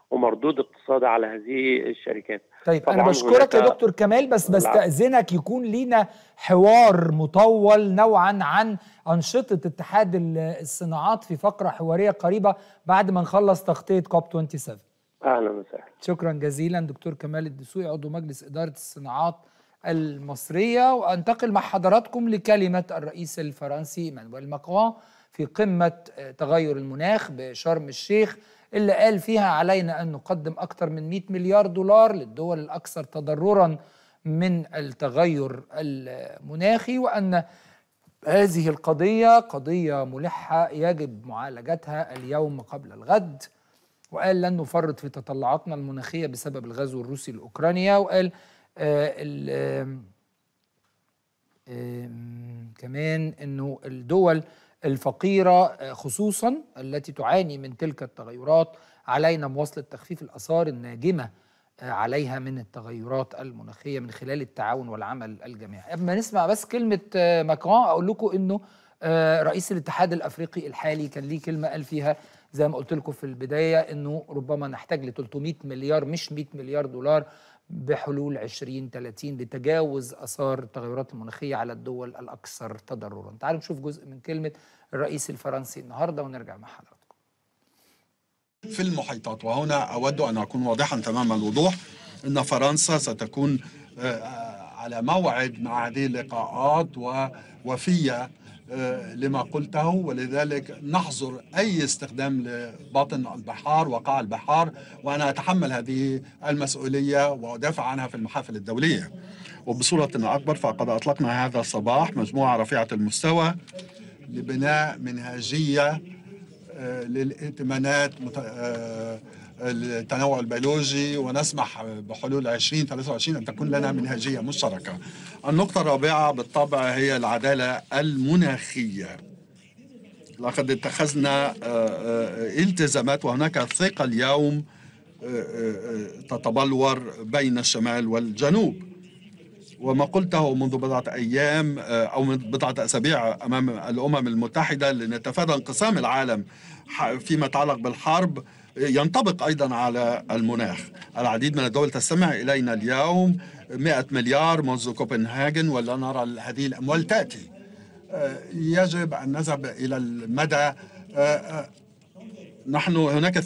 ومردود اقتصادي على هذه الشركات طيب انا طبعاً بشكرك يا هناك- دكتور كمال بس طبعاً انا هناك- بشكرك يا دكتور كمال بس العفو. بستاذنك يكون لينا حوار مطول نوعا عن انشطه اتحاد ال- الصناعات في فقره حواريه قريبه بعد ما نخلص تغطيه كوب 27 اهلا وسهلا شكرا جزيلا دكتور كمال الدسوقي عضو مجلس اداره الصناعات المصريه وانتقل مع حضراتكم لكلمه الرئيس الفرنسي ايمانويل ماكرون في قمه آه، تغير المناخ بشرم الشيخ اللي قال فيها علينا ان نقدم اكثر من 100 مليار دولار للدول الاكثر تضررا من التغير المناخي وان هذه القضيه قضيه ملحه يجب معالجتها اليوم قبل الغد وقال لن نفرط في تطلعاتنا المناخيه بسبب الغزو الروسي لاوكرانيا وقال آه ال- آم، آم، كمان انه الدول الفقيره آه، خصوصا التي تعاني من تلك التغيرات علينا مواصله تخفيف الاثار الناجمه آه، عليها من التغيرات المناخيه من خلال التعاون والعمل الجماعي. قبل ما نسمع بس كلمه آه، ماكرون اقول لكم انه آه، رئيس الاتحاد الافريقي الحالي كان ليه كلمه قال فيها زي ما قلت لكم في البدايه انه ربما نحتاج ل 300 مليار مش 100 مليار دولار بحلول 2030 لتجاوز اثار التغيرات المناخيه على الدول الاكثر تضررا. تعالوا نشوف جزء من كلمه الرئيس الفرنسي النهارده ونرجع مع حضراتكم. في المحيطات وهنا أود أن أكون واضحا تمام الوضوح أن فرنسا ستكون آه، على موعد مع هذه اللقاءات ووفية آه، لما قلته ولذلك نحظر أي استخدام لباطن البحار وقاع البحار وأنا أتحمل هذه المسؤولية وأدافع عنها في المحافل الدولية وبصورة أكبر فقد أطلقنا هذا الصباح مجموعة رفيعة المستوى لبناء منهجية آه، للائتمانات مت- آه، التنوع البيولوجي ونسمح بحلول 2023 أن تكون لنا منهجية مشتركة النقطة الرابعة بالطبع هي العدالة المناخية لقد اتخذنا آه، آه، التزامات وهناك ثقة اليوم آه، آه، آه، تتبلور بين الشمال والجنوب وما قلته منذ بضعة أيام آه، أو من بضعة أسابيع أمام الأمم المتحدة لنتفادى انقسام العالم ح- فيما يتعلق بالحرب آه، ينطبق أيضا على المناخ العديد من الدول تستمع إلينا اليوم 100 مليار منذ كوبنهاجن ولا نرى هذه الأموال تأتي آه، يجب أن نذهب إلى المدى آه، آه، نحن هناك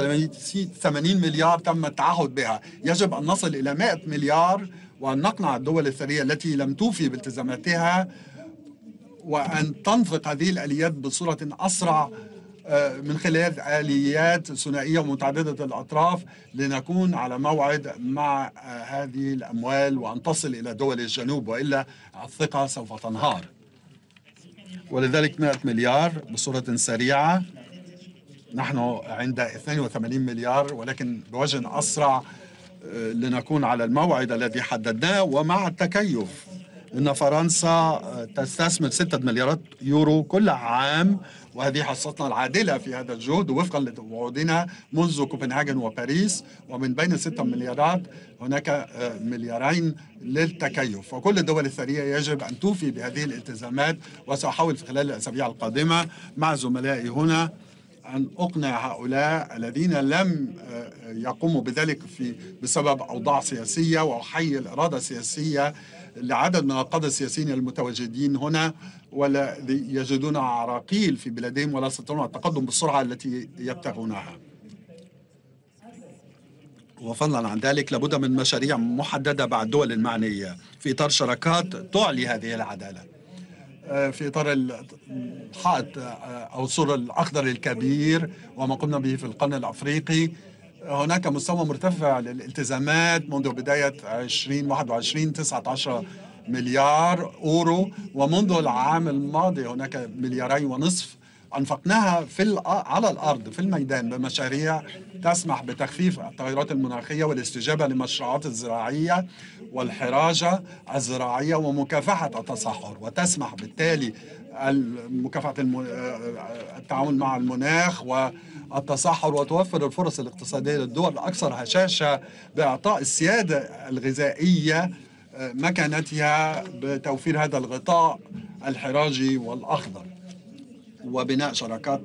82 مليار تم التعهد بها يجب أن نصل إلى 100 مليار وأن نقنع الدول الثرية التي لم توفي بالتزاماتها وأن تنفق هذه الآليات بصورة أسرع آه، من خلال آليات ثنائية ومتعددة الأطراف لنكون على موعد مع آه، هذه الأموال وأن تصل إلى دول الجنوب وإلا الثقة سوف تنهار ولذلك 100 مليار بصورة سريعة نحن عند 82 مليار ولكن بوجه أسرع آه، لنكون على الموعد الذي حددناه ومع التكيف إن فرنسا آه، تستثمر 6 مليارات يورو كل عام وهذه حصتنا العادلة في هذا الجهد وفقا لوعودنا منذ كوبنهاجن وباريس ومن بين 6 مليارات هناك آه، مليارين للتكيف وكل الدول الثرية يجب أن توفي بهذه الالتزامات وسأحاول في خلال الأسابيع القادمة مع زملائي هنا أن أقنع هؤلاء الذين لم آه، يقوموا بذلك في بسبب أوضاع سياسية وحي الإرادة السياسية لعدد من القادة السياسيين المتواجدين هنا ولا يجدون عراقيل في بلادهم ولا يستطيعون التقدم بالسرعة التي يبتغونها وفضلا عن ذلك لابد من مشاريع محددة مع الدول المعنية في إطار شراكات تعلي هذه العدالة آه، في إطار الحائط آه، أو السور الأخضر الكبير وما قمنا به في القرن الأفريقي هناك مستوى مرتفع للالتزامات منذ بداية 2021 19 مليار أورو ومنذ العام الماضي هناك مليارين ونصف أنفقناها في الأ- على الأرض في الميدان بمشاريع تسمح بتخفيف التغيرات المناخية والاستجابة للمشروعات الزراعية والحراجة الزراعية ومكافحة التصحر وتسمح بالتالي مكافحة الم- التعاون مع المناخ والتصحر وتوفر الفرص الاقتصادية للدول الأكثر هشاشة بإعطاء السيادة الغذائية مكانتها بتوفير هذا الغطاء الحراجي والأخضر وبناء شراكات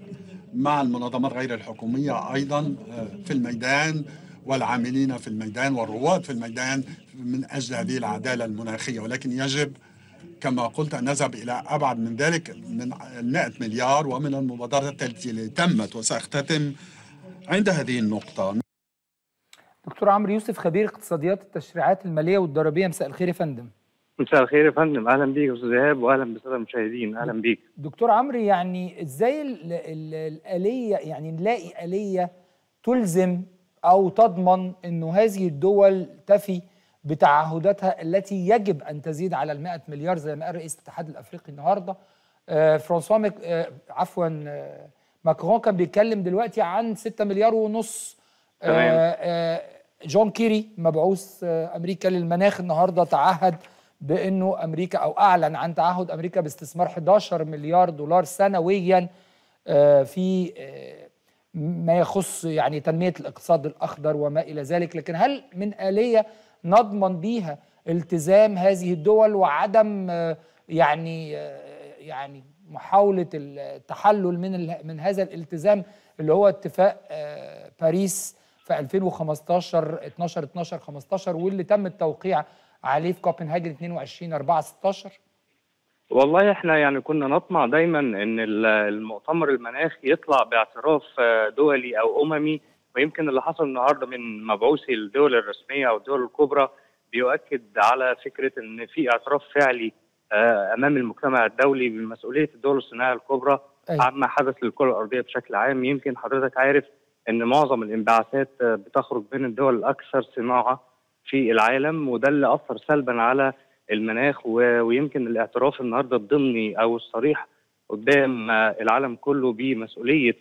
مع المنظمات غير الحكوميه ايضا في الميدان والعاملين في الميدان والرواد في الميدان من اجل هذه العداله المناخيه ولكن يجب كما قلت ان نذهب الى ابعد من ذلك من 100 مليار ومن المبادرات التي تمت وساختتم عند هذه النقطه دكتور عمرو يوسف خبير اقتصاديات التشريعات الماليه والضريبيه مساء الخير يا فندم مساء الخير يا فندم اهلا بيك يا استاذ ايهاب واهلا بالساده المشاهدين اهلا بيك دكتور عمرو يعني ازاي ال ال الاليه يعني نلاقي اليه تلزم او تضمن انه هذه الدول تفي بتعهداتها التي يجب ان تزيد على ال 100 مليار زي ما قال رئيس الاتحاد الافريقي النهارده آه فرانسوا مك... آه عفوا آه ماكرون كان بيتكلم دلوقتي عن 6 مليار ونص آه جون كيري مبعوث امريكا للمناخ النهارده تعهد بانه امريكا او اعلن عن تعهد امريكا باستثمار 11 مليار دولار سنويا في ما يخص يعني تنميه الاقتصاد الاخضر وما الى ذلك لكن هل من اليه نضمن بيها التزام هذه الدول وعدم يعني يعني محاوله التحلل من من هذا الالتزام اللي هو اتفاق باريس في 2015 12 12 15 واللي تم التوقيع عليه في كوبنهاجن 22 4 16 والله احنا يعني كنا نطمع دايما ان المؤتمر المناخي يطلع باعتراف دولي او اممي ويمكن اللي حصل النهارده من مبعوثي الدول الرسميه او الدول الكبرى بيؤكد على فكره ان في اعتراف فعلي امام المجتمع الدولي بمسؤوليه الدول الصناعيه الكبرى أي. عما حدث للكره الارضيه بشكل عام يمكن حضرتك عارف ان معظم الانبعاثات بتخرج بين الدول الاكثر صناعه في العالم وده اللي اثر سلبا على المناخ ويمكن الاعتراف النهارده الضمني او الصريح قدام العالم كله بمسؤوليه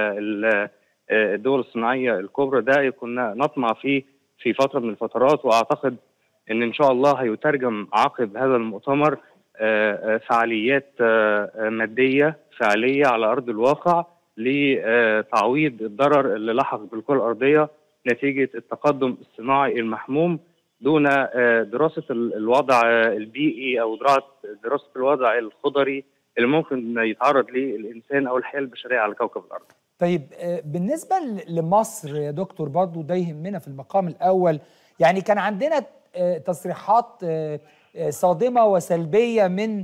الدول الصناعيه الكبرى ده كنا نطمع فيه في فتره من الفترات واعتقد ان ان شاء الله هيترجم عقب هذا المؤتمر فعاليات ماديه فعليه على ارض الواقع لتعويض الضرر اللي لحق بالكره الارضيه نتيجه التقدم الصناعي المحموم دون دراسه الوضع البيئي او دراسه الوضع الخضري اللي ممكن يتعرض ليه الانسان او الحياه البشريه على كوكب الارض. طيب بالنسبه لمصر يا دكتور برضو ده يهمنا في المقام الاول يعني كان عندنا تصريحات صادمه وسلبيه من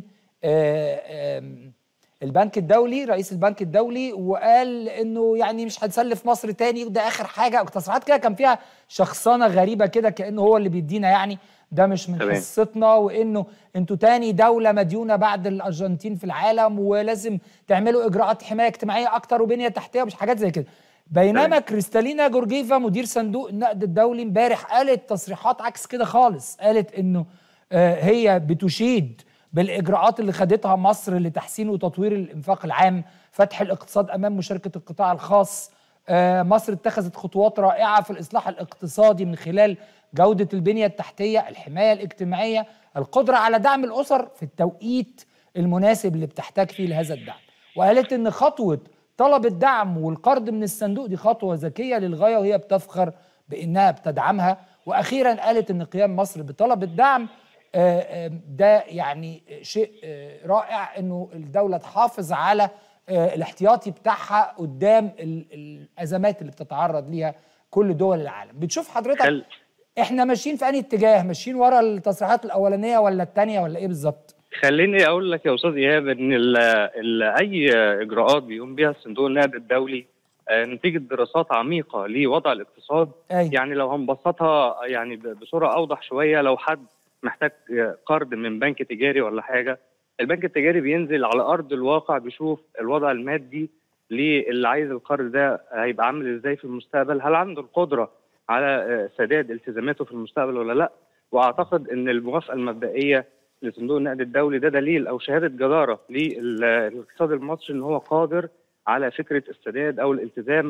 البنك الدولي رئيس البنك الدولي وقال انه يعني مش هنسلف مصر تاني وده اخر حاجه تصريحات كده كان فيها شخصنه غريبه كده كانه هو اللي بيدينا يعني ده مش من حصتنا وانه انتوا تاني دوله مديونه بعد الارجنتين في العالم ولازم تعملوا اجراءات حمايه اجتماعيه اكتر وبنيه تحتيه ومش حاجات زي كده بينما كريستالينا جورجيفا مدير صندوق النقد الدولي امبارح قالت تصريحات عكس كده خالص قالت انه آه هي بتشيد بالاجراءات اللي خدتها مصر لتحسين وتطوير الانفاق العام فتح الاقتصاد امام مشاركه القطاع الخاص آه مصر اتخذت خطوات رائعه في الاصلاح الاقتصادي من خلال جوده البنيه التحتيه الحمايه الاجتماعيه القدره على دعم الاسر في التوقيت المناسب اللي بتحتاج فيه لهذا الدعم وقالت ان خطوه طلب الدعم والقرض من الصندوق دي خطوه ذكيه للغايه وهي بتفخر بانها بتدعمها واخيرا قالت ان قيام مصر بطلب الدعم ده يعني شيء رائع انه الدوله تحافظ على الاحتياطي بتاعها قدام الازمات اللي بتتعرض ليها كل دول العالم بتشوف حضرتك خل... احنا ماشيين في انهي اتجاه ماشيين ورا التصريحات الاولانيه ولا الثانيه ولا ايه بالظبط خليني اقول لك يا استاذ ايهاب ان ال ال اي اجراءات بيقوم بها صندوق النقد الدولي نتيجه دراسات عميقه لوضع الاقتصاد أي. يعني لو هنبسطها يعني بصوره اوضح شويه لو حد محتاج قرض من بنك تجاري ولا حاجه البنك التجاري بينزل على ارض الواقع بيشوف الوضع المادي للي عايز القرض ده هيبقى عامل ازاي في المستقبل هل عنده القدره على سداد التزاماته في المستقبل ولا لا واعتقد ان الموافقه المبدئيه لصندوق النقد الدولي ده دليل او شهاده جداره للاقتصاد المصري ان هو قادر على فكره السداد او الالتزام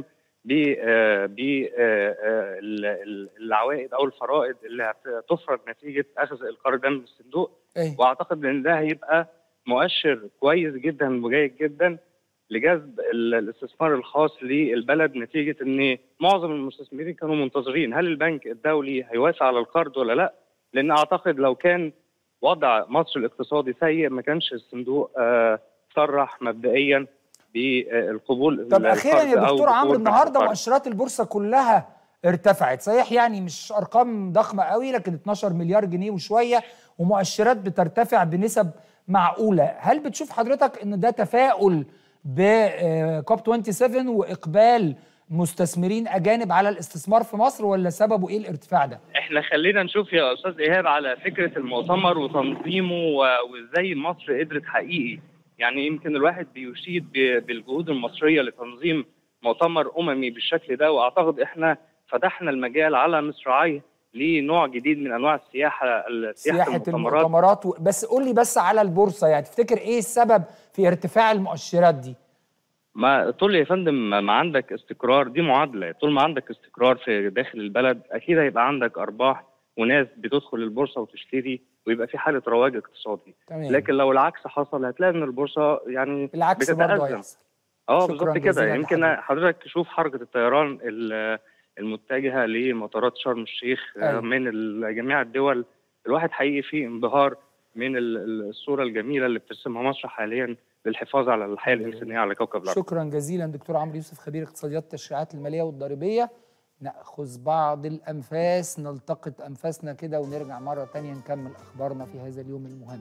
بالعوائد او الفرائض اللي هتفرض نتيجه اخذ القرض ده من الصندوق أيه. واعتقد ان ده هيبقى مؤشر كويس جدا وجيد جدا لجذب الاستثمار الخاص للبلد نتيجه ان معظم المستثمرين كانوا منتظرين هل البنك الدولي هيوافق على القرض ولا لا؟ لان اعتقد لو كان وضع مصر الاقتصادي سيء ما كانش الصندوق آه صرح مبدئيا بالقبول طب اخيرا يا الفرد أو دكتور عمرو بقبول النهارده الفرد. مؤشرات البورصه كلها ارتفعت صحيح يعني مش ارقام ضخمه قوي لكن 12 مليار جنيه وشويه ومؤشرات بترتفع بنسب معقوله هل بتشوف حضرتك ان ده تفاؤل بكوب 27 واقبال مستثمرين اجانب على الاستثمار في مصر ولا سببه ايه الارتفاع ده احنا خلينا نشوف يا استاذ ايهاب على فكره المؤتمر وتنظيمه و- وازاي مصر قدرت حقيقي يعني يمكن الواحد بيشيد ب- بالجهود المصريه لتنظيم مؤتمر اممي بالشكل ده واعتقد احنا فتحنا المجال على مصراعيه لنوع جديد من انواع السياحه ال- سياحه سياحه المؤتمرات المؤتمرات و... بس قول لي بس على البورصه يعني تفتكر ايه السبب في ارتفاع المؤشرات دي ما طول يا فندم ما عندك استقرار دي معادله طول ما عندك استقرار في داخل البلد اكيد هيبقى عندك ارباح وناس بتدخل البورصه وتشتري ويبقى في حاله رواج اقتصادي تمام. لكن لو العكس حصل هتلاقي ان البورصه يعني العكس برضه بتتأزم. هيحصل اه شكراً بالظبط كده جزيلاً يمكن لحضرتك. حضرتك تشوف حركه الطيران ال- المتجهه لمطارات شرم الشيخ آه، أيوة. من ال- جميع الدول الواحد حقيقي فيه انبهار من ال- ال- الصوره الجميله اللي بترسمها مصر حاليا للحفاظ على الحياه الانسانيه على كوكب الارض شكرا جزيلا دكتور عمرو يوسف خبير اقتصاديات التشريعات الماليه والضريبيه ناخذ بعض الانفاس نلتقط انفاسنا كده ونرجع مره تانية نكمل اخبارنا في هذا اليوم المهم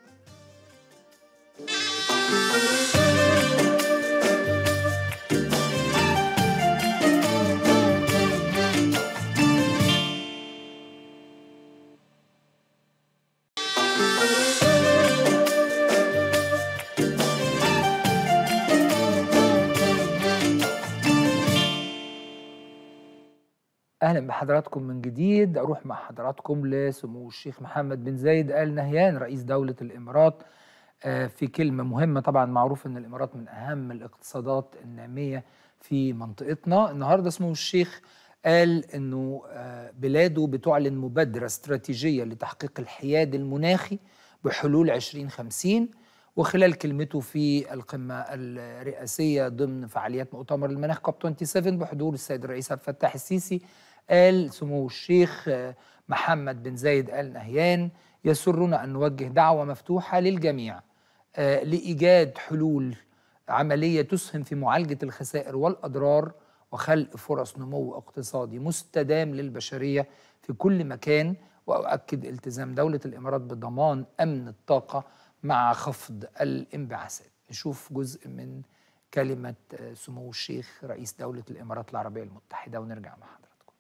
اهلا بحضراتكم من جديد اروح مع حضراتكم لسمو الشيخ محمد بن زايد ال نهيان رئيس دوله الامارات آه، في كلمه مهمه طبعا معروف ان الامارات من اهم الاقتصادات الناميه في منطقتنا النهارده سمو الشيخ قال انه آه، بلاده بتعلن مبادره استراتيجيه لتحقيق الحياد المناخي بحلول 2050 وخلال كلمته في القمة الرئاسية ضمن فعاليات مؤتمر المناخ كوب 27 بحضور السيد الرئيس عبد الفتاح السيسي قال سمو الشيخ آه، محمد بن زايد آل نهيان يسرنا أن نوجه دعوة مفتوحة للجميع آه، لإيجاد حلول عملية تسهم في معالجة الخسائر والأضرار وخلق فرص نمو اقتصادي مستدام للبشرية في كل مكان وأؤكد التزام دولة الإمارات بضمان أمن الطاقة مع خفض الانبعاثات نشوف جزء من كلمة آه، سمو الشيخ رئيس دولة الإمارات العربية المتحدة ونرجع مع حضرتك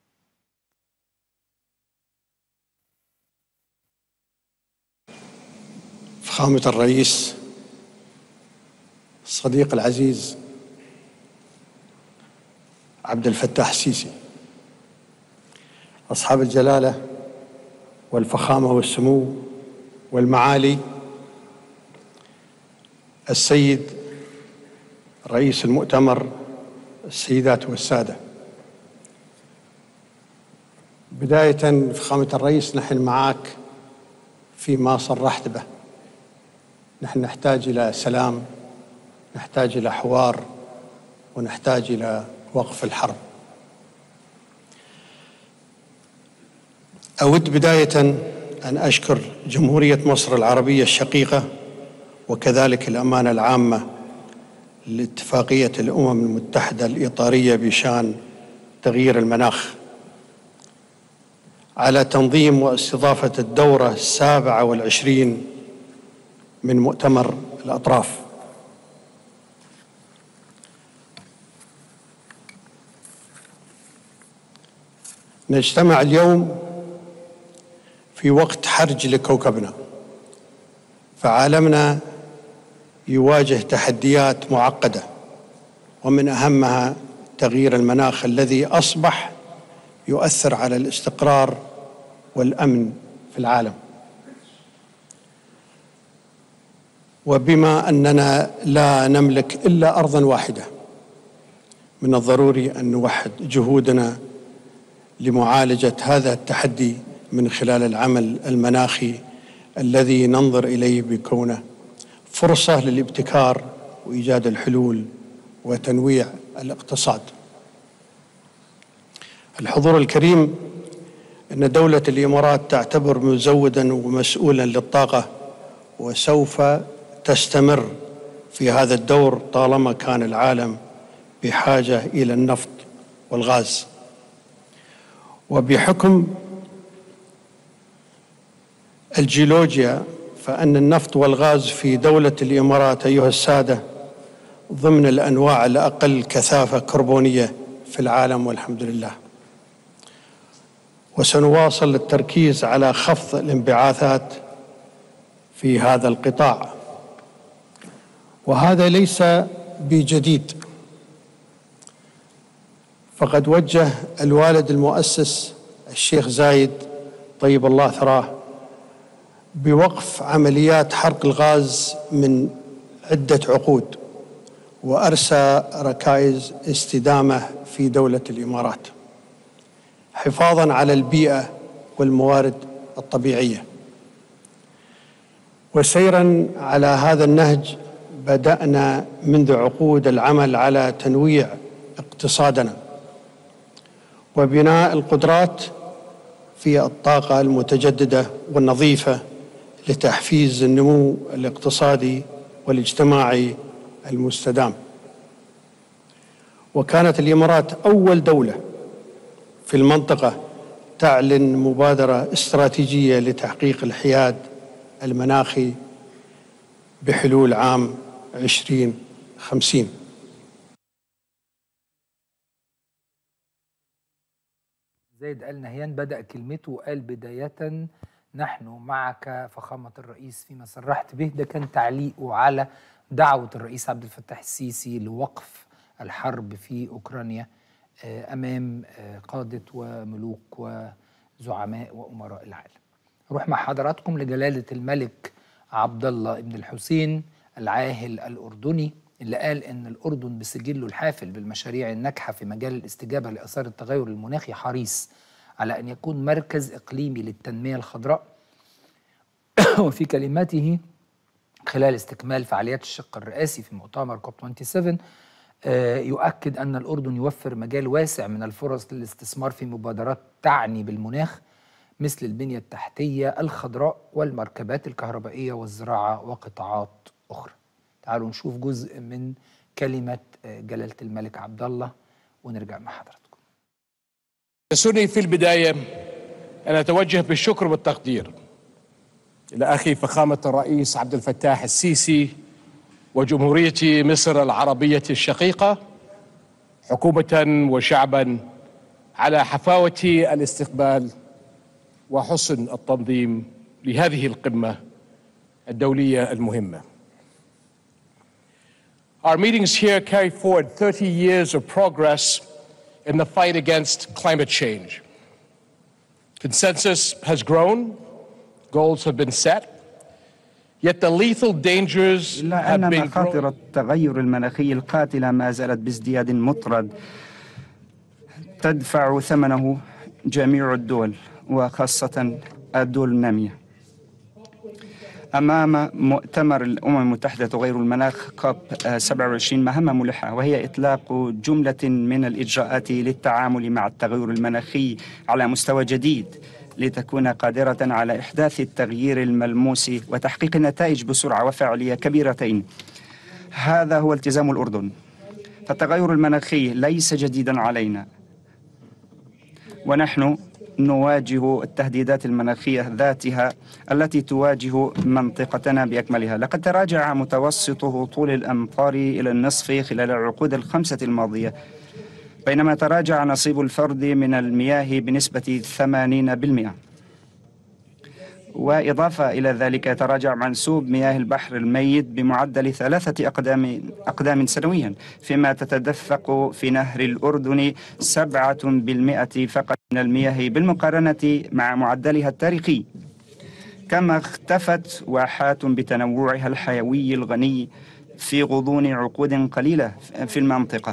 فخامة الرئيس الصديق العزيز عبد الفتاح السيسي أصحاب الجلالة والفخامة والسمو والمعالي السيد رئيس المؤتمر السيدات والسادة بداية فخامة الرئيس نحن معك فيما صرحت به نحن نحتاج إلى سلام نحتاج إلى حوار ونحتاج إلى وقف الحرب أود بداية أن أشكر جمهورية مصر العربية الشقيقة وكذلك الأمانة العامة لاتفاقية الأمم المتحدة الإطارية بشان تغيير المناخ على تنظيم واستضافة الدورة السابعة والعشرين من مؤتمر الأطراف نجتمع اليوم في وقت حرج لكوكبنا فعالمنا يواجه تحديات معقده ومن اهمها تغيير المناخ الذي اصبح يؤثر على الاستقرار والامن في العالم وبما اننا لا نملك الا ارضا واحده من الضروري ان نوحد جهودنا لمعالجه هذا التحدي من خلال العمل المناخي الذي ننظر اليه بكونه فرصه للابتكار وايجاد الحلول وتنويع الاقتصاد. الحضور الكريم ان دوله الامارات تعتبر مزودا ومسؤولا للطاقه وسوف تستمر في هذا الدور طالما كان العالم بحاجة إلى النفط والغاز وبحكم الجيولوجيا فأن النفط والغاز في دولة الإمارات أيها السادة ضمن الأنواع الأقل كثافة كربونية في العالم والحمد لله وسنواصل التركيز على خفض الانبعاثات في هذا القطاع وهذا ليس بجديد فقد وجه الوالد المؤسس الشيخ زايد طيب الله ثراه بوقف عمليات حرق الغاز من عدة عقود وأرسى ركائز استدامة في دولة الإمارات حفاظا على البيئة والموارد الطبيعية وسيرا على هذا النهج بدأنا منذ عقود العمل على تنويع اقتصادنا وبناء القدرات في الطاقة المتجددة والنظيفة لتحفيز النمو الاقتصادي والاجتماعي المستدام وكانت الامارات اول دوله في المنطقه تعلن مبادره استراتيجيه لتحقيق الحياد المناخي بحلول عام 2050 زايد آل نهيان بدأ كلمته وقال بداية نحن معك فخامة الرئيس فيما صرحت به ده كان تعليقه على دعوة الرئيس عبد الفتاح السيسي لوقف الحرب في أوكرانيا أمام قادة وملوك وزعماء وأمراء العالم نروح مع حضراتكم لجلالة الملك عبد الله بن الحسين العاهل الأردني اللي قال إن الأردن بسجله الحافل بالمشاريع الناجحة في مجال الاستجابة لآثار التغير المناخي حريص على أن يكون مركز إقليمي للتنمية الخضراء وفي كلماته خلال استكمال فعاليات الشق الرئاسي في مؤتمر كوب 27 يؤكد أن الأردن يوفر مجال واسع من الفرص للاستثمار في مبادرات تعني بالمناخ مثل البنية التحتية الخضراء والمركبات الكهربائية والزراعة وقطاعات أخرى تعالوا نشوف جزء من كلمة جلالة الملك عبد الله ونرجع مع حضراتكم يسرني في البداية أن أتوجه بالشكر والتقدير إلى أخي فخامة الرئيس عبد الفتاح السيسي وجمهورية مصر العربية الشقيقة حكومة وشعبا على حفاوة الاستقبال وحسن التنظيم لهذه القمة الدولية المهمة. Our meetings here carry forward 30 years of progress in the fight against climate change. Consensus has grown, goals have been set, yet the lethal dangers إلا have أن been مخاطر التغير المناخي القاتلة ما زالت بازدياد مطرد تدفع ثمنه جميع الدول وخاصة الدول النامية أمام مؤتمر الأمم المتحدة تغير المناخ كوب 27 مهمة ملحة وهي إطلاق جملة من الإجراءات للتعامل مع التغير المناخي على مستوى جديد لتكون قادرة على إحداث التغيير الملموس وتحقيق النتائج بسرعة وفعالية كبيرتين هذا هو التزام الأردن فالتغير المناخي ليس جديدا علينا ونحن نواجه التهديدات المناخية ذاتها التي تواجه منطقتنا بأكملها لقد تراجع متوسط هطول الأمطار إلى النصف خلال العقود الخمسة الماضية بينما تراجع نصيب الفرد من المياه بنسبة 80% وإضافة إلى ذلك تراجع منسوب مياه البحر الميت بمعدل ثلاثة أقدام أقدام سنويا فيما تتدفق في نهر الأردن سبعة بالمئة فقط من المياه بالمقارنة مع معدلها التاريخي كما اختفت واحات بتنوعها الحيوي الغني في غضون عقود قليلة في المنطقة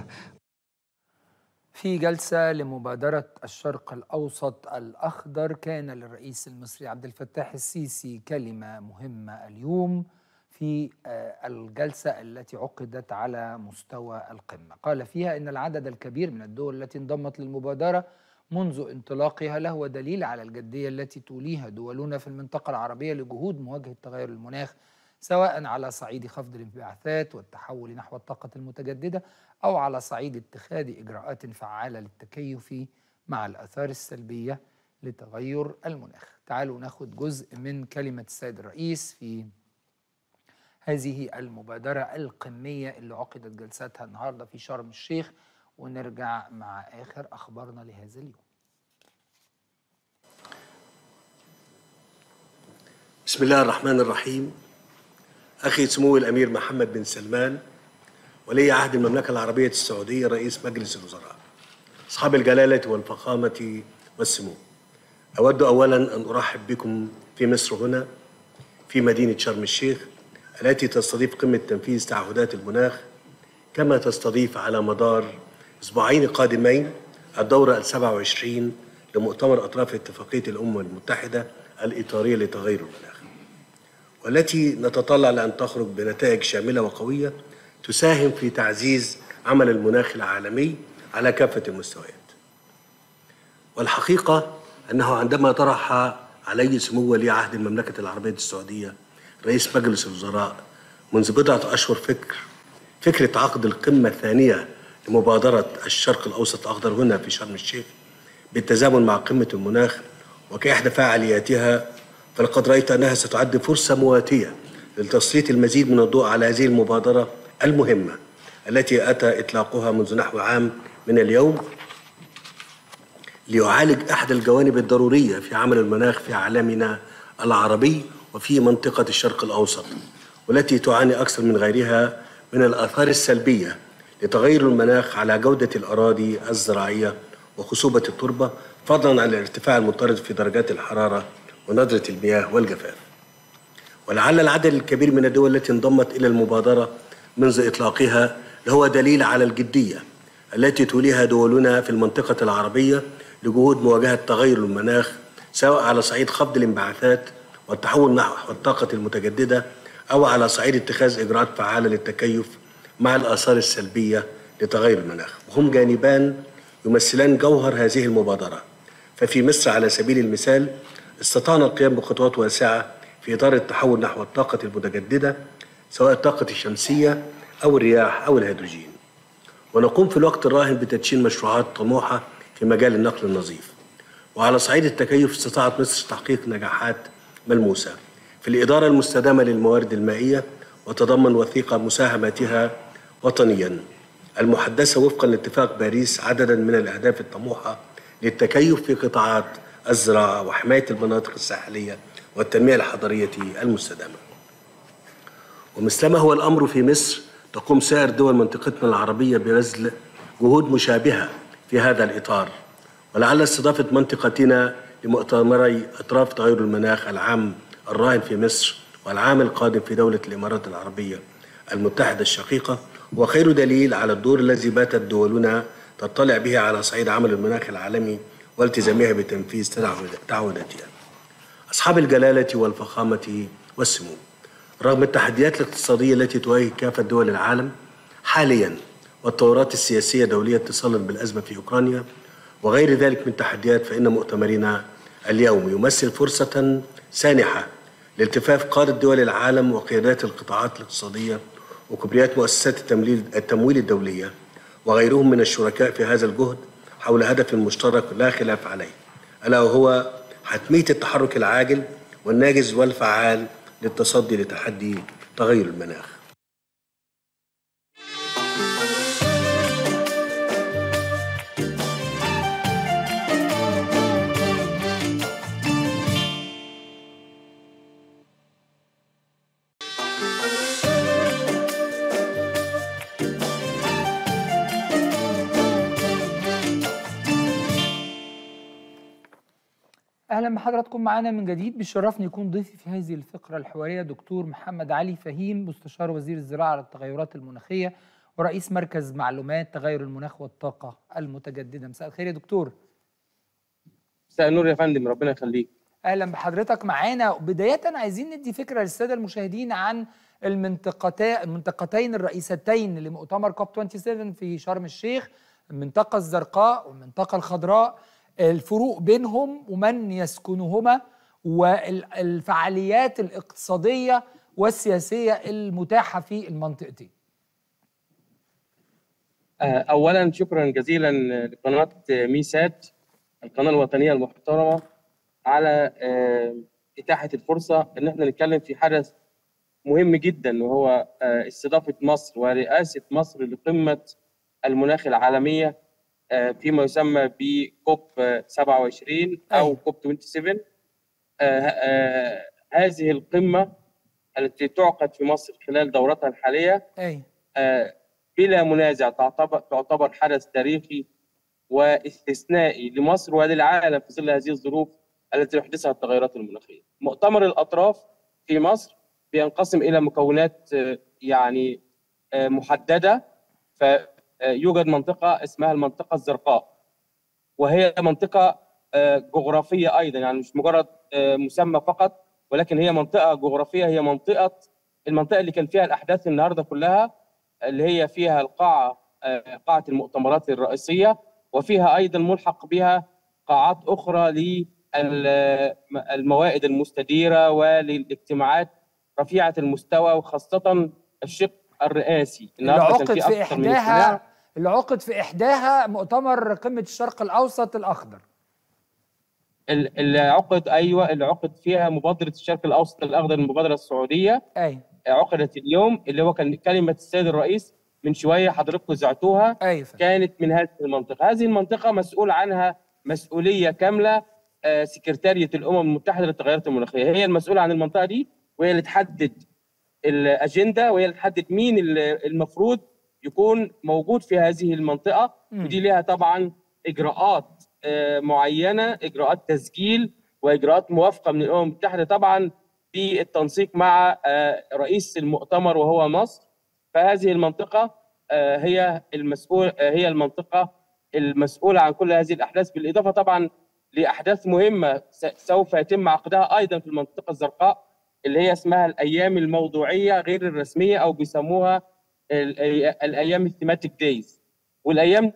في جلسة لمبادرة الشرق الأوسط الأخضر كان للرئيس المصري عبد الفتاح السيسي كلمة مهمة اليوم في الجلسة التي عقدت على مستوى القمة قال فيها إن العدد الكبير من الدول التي انضمت للمبادرة منذ انطلاقها له دليل على الجدية التي توليها دولنا في المنطقة العربية لجهود مواجهة تغير المناخ سواء على صعيد خفض الانبعاثات والتحول نحو الطاقة المتجددة أو على صعيد اتخاذ إجراءات فعالة للتكيف مع الآثار السلبية لتغير المناخ تعالوا ناخد جزء من كلمة السيد الرئيس في هذه المبادرة القمية اللي عقدت جلساتها النهاردة في شرم الشيخ ونرجع مع آخر أخبارنا لهذا اليوم بسم الله الرحمن الرحيم أخي سمو الأمير محمد بن سلمان ولي عهد المملكة العربية السعودية رئيس مجلس الوزراء أصحاب الجلالة والفخامة والسمو أود أولا أن أرحب بكم في مصر هنا في مدينة شرم الشيخ التي تستضيف قمة تنفيذ تعهدات المناخ كما تستضيف على مدار أسبوعين قادمين الدورة السبع وعشرين لمؤتمر أطراف اتفاقية الأمم المتحدة الإطارية لتغير المناخ والتي نتطلع لأن تخرج بنتائج شاملة وقوية تساهم في تعزيز عمل المناخ العالمي على كافة المستويات والحقيقة أنه عندما طرح علي سمو ولي عهد المملكة العربية السعودية رئيس مجلس الوزراء منذ بضعة أشهر فكر فكرة عقد القمة الثانية لمبادرة الشرق الأوسط الأخضر هنا في شرم الشيخ بالتزامن مع قمة المناخ وكإحدى فعالياتها فلقد رأيت أنها ستعد فرصة مواتية لتسليط المزيد من الضوء على هذه المبادرة المهمة التي أتى إطلاقها منذ نحو عام من اليوم ليعالج أحد الجوانب الضرورية في عمل المناخ في عالمنا العربي وفي منطقة الشرق الأوسط والتي تعاني أكثر من غيرها من الآثار السلبية لتغير المناخ على جودة الأراضي الزراعية وخصوبة التربة فضلا عن الارتفاع المضطرد في درجات الحرارة وندرة المياه والجفاف ولعل العدد الكبير من الدول التي انضمت إلى المبادرة منذ إطلاقها لهو دليل على الجدية التي توليها دولنا في المنطقة العربية لجهود مواجهة تغير المناخ سواء على صعيد خفض الانبعاثات والتحول نحو الطاقة المتجددة أو على صعيد اتخاذ إجراءات فعالة للتكيف مع الآثار السلبية لتغير المناخ وهم جانبان يمثلان جوهر هذه المبادرة ففي مصر على سبيل المثال استطعنا القيام بخطوات واسعة في إطار التحول نحو الطاقة المتجددة سواء الطاقة الشمسية أو الرياح أو الهيدروجين ونقوم في الوقت الراهن بتدشين مشروعات طموحة في مجال النقل النظيف وعلى صعيد التكيف استطاعت مصر تحقيق نجاحات ملموسة في الإدارة المستدامة للموارد المائية وتضمن وثيقة مساهماتها وطنيا المحدثة وفقا لاتفاق باريس عددا من الأهداف الطموحة للتكيف في قطاعات الزراعة وحماية المناطق الساحلية والتنمية الحضرية المستدامة ومثلما هو الأمر في مصر تقوم سائر دول منطقتنا العربية ببذل جهود مشابهة في هذا الإطار ولعل استضافة منطقتنا لمؤتمري أطراف تغير المناخ العام الراهن في مصر والعام القادم في دولة الإمارات العربية المتحدة الشقيقة هو خير دليل على الدور الذي باتت دولنا تطلع به على صعيد عمل المناخ العالمي والتزامها بتنفيذ تعهداتها. أصحاب الجلالة والفخامة والسمو رغم التحديات الاقتصادية التي تواجه كافة دول العالم حاليا والتطورات السياسية الدولية اتصالا بالأزمة في أوكرانيا وغير ذلك من تحديات فإن مؤتمرنا اليوم يمثل فرصة سانحة لالتفاف قادة دول العالم وقيادات القطاعات الاقتصادية وكبريات مؤسسات التمويل, التمويل الدولية وغيرهم من الشركاء في هذا الجهد حول هدف مشترك لا خلاف عليه ألا وهو حتمية التحرك العاجل والناجز والفعال للتصدي لتحدي تغير المناخ اهلا بحضراتكم معانا من جديد بيشرفني يكون ضيفي في هذه الفقره الحواريه دكتور محمد علي فهيم مستشار وزير الزراعه للتغيرات المناخيه ورئيس مركز معلومات تغير المناخ والطاقه المتجدده مساء الخير يا دكتور مساء النور يا فندم ربنا يخليك اهلا بحضرتك معانا بدايه عايزين ندي فكره للساده المشاهدين عن المنطقتين المنطقتين الرئيستين لمؤتمر كوب 27 في شرم الشيخ المنطقه الزرقاء والمنطقه الخضراء الفروق بينهم ومن يسكنهما والفعاليات الاقتصاديه والسياسيه المتاحه في المنطقتين اولا شكرا جزيلا لقناه ميسات القناه الوطنيه المحترمه على اتاحه الفرصه ان احنا نتكلم في حدث مهم جدا وهو استضافه مصر ورئاسه مصر لقمه المناخ العالميه فيما يسمى بكوب 27 او كوب 27 هذه القمه التي تعقد في مصر خلال دورتها الحاليه أي. بلا منازع تعتبر تعتبر حدث تاريخي واستثنائي لمصر وللعالم في ظل هذه الظروف التي يحدثها التغيرات المناخيه. مؤتمر الاطراف في مصر بينقسم الى مكونات يعني محدده فيوجد منطقه اسمها المنطقه الزرقاء وهي منطقه جغرافيه ايضا يعني مش مجرد مسمى فقط ولكن هي منطقه جغرافيه هي منطقه المنطقه اللي كان فيها الاحداث النهارده كلها اللي هي فيها القاعه قاعه المؤتمرات الرئيسيه وفيها ايضا ملحق بها قاعات اخرى للموائد المستديره وللاجتماعات رفيعه المستوى وخاصه الشق الرئاسي اللي عقد في احداها اللي عقد في احداها مؤتمر قمه الشرق الاوسط الاخضر اللي عقد ايوه اللي عقد فيها مبادره الشرق الاوسط الاخضر المبادره السعوديه اي عقدت اليوم اللي هو كان كلمه السيد الرئيس من شويه حضراتكم زعتوها أيوة. كانت من هذه المنطقه هذه المنطقه مسؤول عنها مسؤوليه كامله آه سكرتاريه الامم المتحده للتغيرات المناخيه هي المسؤوله عن المنطقه دي وهي اللي تحدد الاجنده وهي اللي تحدد مين المفروض يكون موجود في هذه المنطقه م. ودي لها طبعا اجراءات آه معينه اجراءات تسجيل واجراءات موافقه من الامم المتحده طبعا بالتنسيق مع آه رئيس المؤتمر وهو مصر فهذه المنطقة هي المسؤول هي المنطقة المسؤولة عن كل هذه الأحداث بالإضافة طبعا لأحداث مهمة سوف يتم عقدها أيضا في المنطقة الزرقاء اللي هي اسمها الأيام الموضوعية غير الرسمية أو بيسموها الأيام الثيماتيك دايز والأيام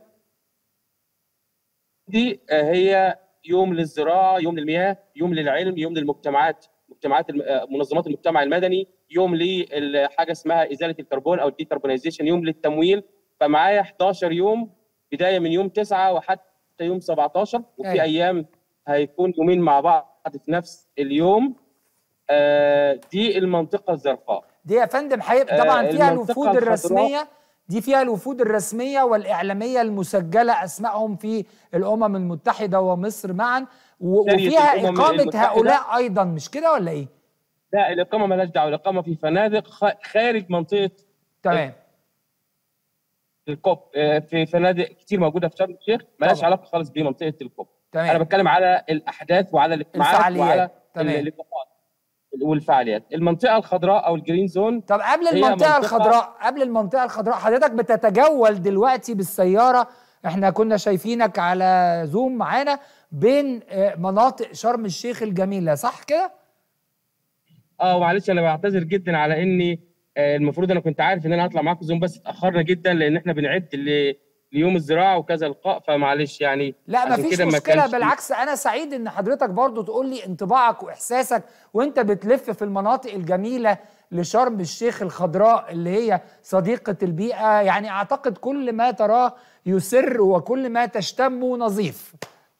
دي هي يوم للزراعة يوم للمياه يوم للعلم يوم للمجتمعات مجتمعات منظمات المجتمع المدني يوم لحاجه اسمها ازاله الكربون او الديكربونايزيشن يوم للتمويل فمعايا 11 يوم بدايه من يوم 9 وحتى يوم 17 وفي أي. ايام هيكون يومين مع بعض في نفس اليوم آه دي المنطقه الزرقاء دي يا فندم هيبقى طبعا آه فيها الوفود الرسميه دي فيها الوفود الرسميه والاعلاميه المسجله اسمائهم في الامم المتحده ومصر معا وفيها اقامه هؤلاء ايضا مش كده ولا ايه؟ لا الاقامه مالهاش دعوه الاقامه في فنادق خارج منطقه تمام الكوب في فنادق كتير موجوده في شرم الشيخ مالهاش علاقه خالص بمنطقه الكوب تمام. انا بتكلم على الاحداث وعلى الاجتماعات الفعاليات. وعلى تمام. اللقاءات والفعاليات المنطقه الخضراء او الجرين زون طب قبل المنطقه الخضراء قبل المنطقه الخضراء حضرتك بتتجول دلوقتي بالسياره احنا كنا شايفينك على زوم معانا بين مناطق شرم الشيخ الجميله صح كده اه معلش انا بعتذر جدا على اني المفروض انا كنت عارف ان انا هطلع معاكم زوم بس اتاخرنا جدا لان احنا بنعد ليوم الزراعه وكذا لقاء فمعلش يعني لا ما فيش مشكله بالعكس انا سعيد ان حضرتك برضو تقول لي انطباعك واحساسك وانت بتلف في المناطق الجميله لشرم الشيخ الخضراء اللي هي صديقه البيئه يعني اعتقد كل ما تراه يسر وكل ما تشتمه نظيف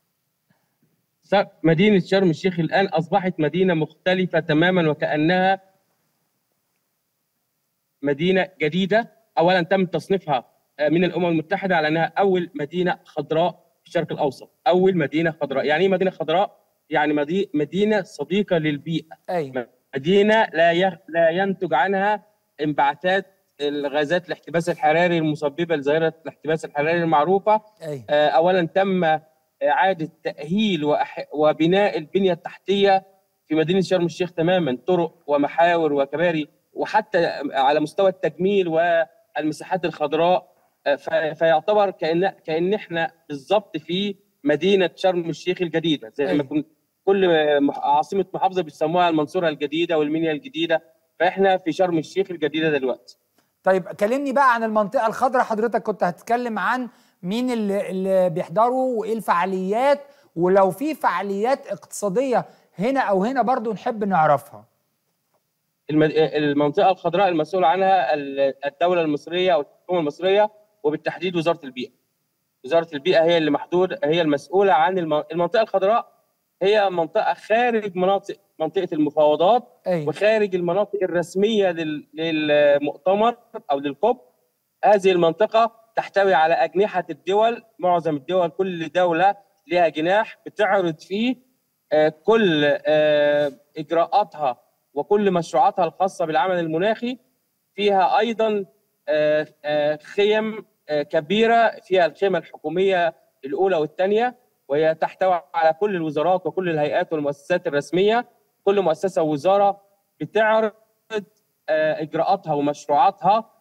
مدينة شرم الشيخ الآن أصبحت مدينة مختلفة تماما وكأنها مدينة جديدة أولا تم تصنيفها من الأمم المتحدة على أنها أول مدينة خضراء في الشرق الأوسط أول مدينة خضراء يعني إيه مدينة خضراء؟ يعني مدينة صديقة للبيئة أي. مدينة لا يخ... لا ينتج عنها انبعاثات الغازات الاحتباس الحراري المسببة لظاهرة الاحتباس الحراري المعروفة أي. أولا تم إعادة تأهيل وأح... وبناء البنية التحتية في مدينة شرم الشيخ تماما طرق ومحاور وكباري وحتى على مستوى التجميل والمساحات الخضراء في... فيعتبر كأن كأن احنا بالظبط في مدينة شرم الشيخ الجديدة زي ما كنت كل عاصمة محافظة بيسموها المنصورة الجديدة والمنيا الجديدة فاحنا في شرم الشيخ الجديدة دلوقتي طيب كلمني بقى عن المنطقة الخضراء حضرتك كنت هتتكلم عن مين اللي, اللي بيحضروا وايه الفعاليات ولو في فعاليات اقتصاديه هنا او هنا برضو نحب نعرفها الم- المنطقه الخضراء المسؤول عنها ال- الدوله المصريه او الحكومه المصريه وبالتحديد وزاره البيئه. وزاره البيئه هي اللي محدود هي المسؤوله عن الم- المنطقه الخضراء هي منطقه خارج مناطق منطقه المفاوضات أيوة. وخارج المناطق الرسميه لل- للمؤتمر او للكوب هذه المنطقه تحتوي على اجنحه الدول معظم الدول كل دوله لها جناح بتعرض فيه آه، كل آه، اجراءاتها وكل مشروعاتها الخاصه بالعمل المناخي فيها ايضا آه، آه، خيم آه، كبيره فيها الخيمه الحكوميه الاولى والثانيه وهي تحتوي على كل الوزارات وكل الهيئات والمؤسسات الرسميه كل مؤسسه ووزاره بتعرض آه، اجراءاتها ومشروعاتها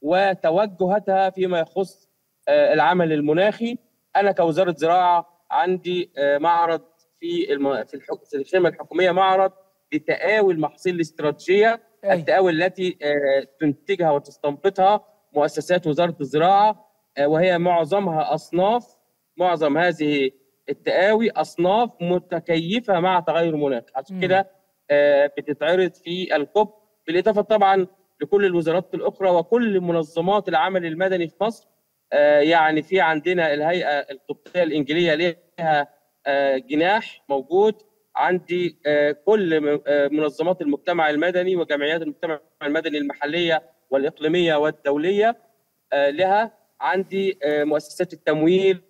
وتوجهاتها فيما يخص آه، العمل المناخي انا كوزاره زراعه عندي آه، معرض في الم... في الح- في الخيمه الحكوميه معرض لتقاوي المحاصيل الاستراتيجيه التقاوي التي آه، تنتجها وتستنبطها مؤسسات وزاره الزراعه آه، وهي معظمها اصناف معظم هذه التقاوي اصناف متكيفه مع تغير المناخ عشان مم. كده آه، بتتعرض في الكوب بالاضافه طبعا لكل الوزارات الاخرى وكل منظمات العمل المدني في مصر آه، يعني في عندنا الهيئه القبطيه الانجيليه لها آه، جناح موجود عندي آه، كل م- آه، منظمات المجتمع المدني وجمعيات المجتمع المدني المحليه والاقليميه والدوليه آه، لها عندي آه، مؤسسات التمويل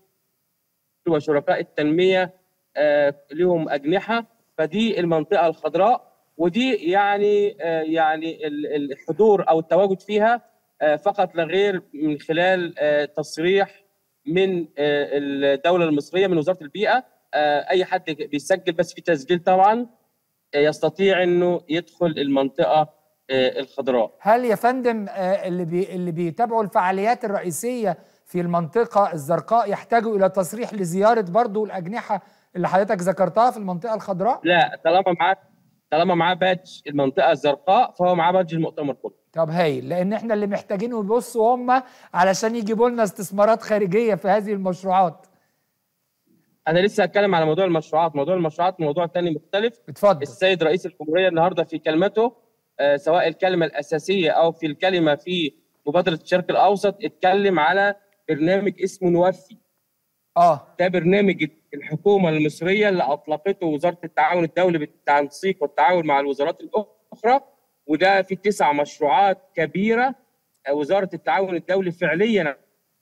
وشركاء التنميه آه، لهم اجنحه فدي المنطقه الخضراء ودي يعني آه، يعني ال- الحضور او التواجد فيها آه، فقط لا غير من خلال آه، تصريح من آه، الدوله المصريه من وزاره البيئه آه، اي حد بيسجل بس في تسجيل طبعا آه، يستطيع انه يدخل المنطقه آه، الخضراء هل يا فندم آه، اللي بي اللي بيتابعوا الفعاليات الرئيسيه في المنطقه الزرقاء يحتاجوا الى تصريح لزياره برضو الاجنحه اللي حضرتك ذكرتها في المنطقه الخضراء؟ لا طالما معاه طالما معاه بادج المنطقه الزرقاء فهو معاه بادج المؤتمر كله طب هايل لان احنا اللي محتاجينه يبصوا هم علشان يجيبوا لنا استثمارات خارجيه في هذه المشروعات انا لسه هتكلم على موضوع المشروعات موضوع المشروعات موضوع تاني مختلف اتفضل السيد رئيس الجمهوريه النهارده في كلمته آه، سواء الكلمه الاساسيه او في الكلمه في مبادره الشرق الاوسط اتكلم على برنامج اسمه نوفي اه ده برنامج الحكومه المصريه اللي اطلقته وزاره التعاون الدولي بالتنسيق والتعاون مع الوزارات الاخرى وده في تسع مشروعات كبيره آه، وزاره التعاون الدولي فعليا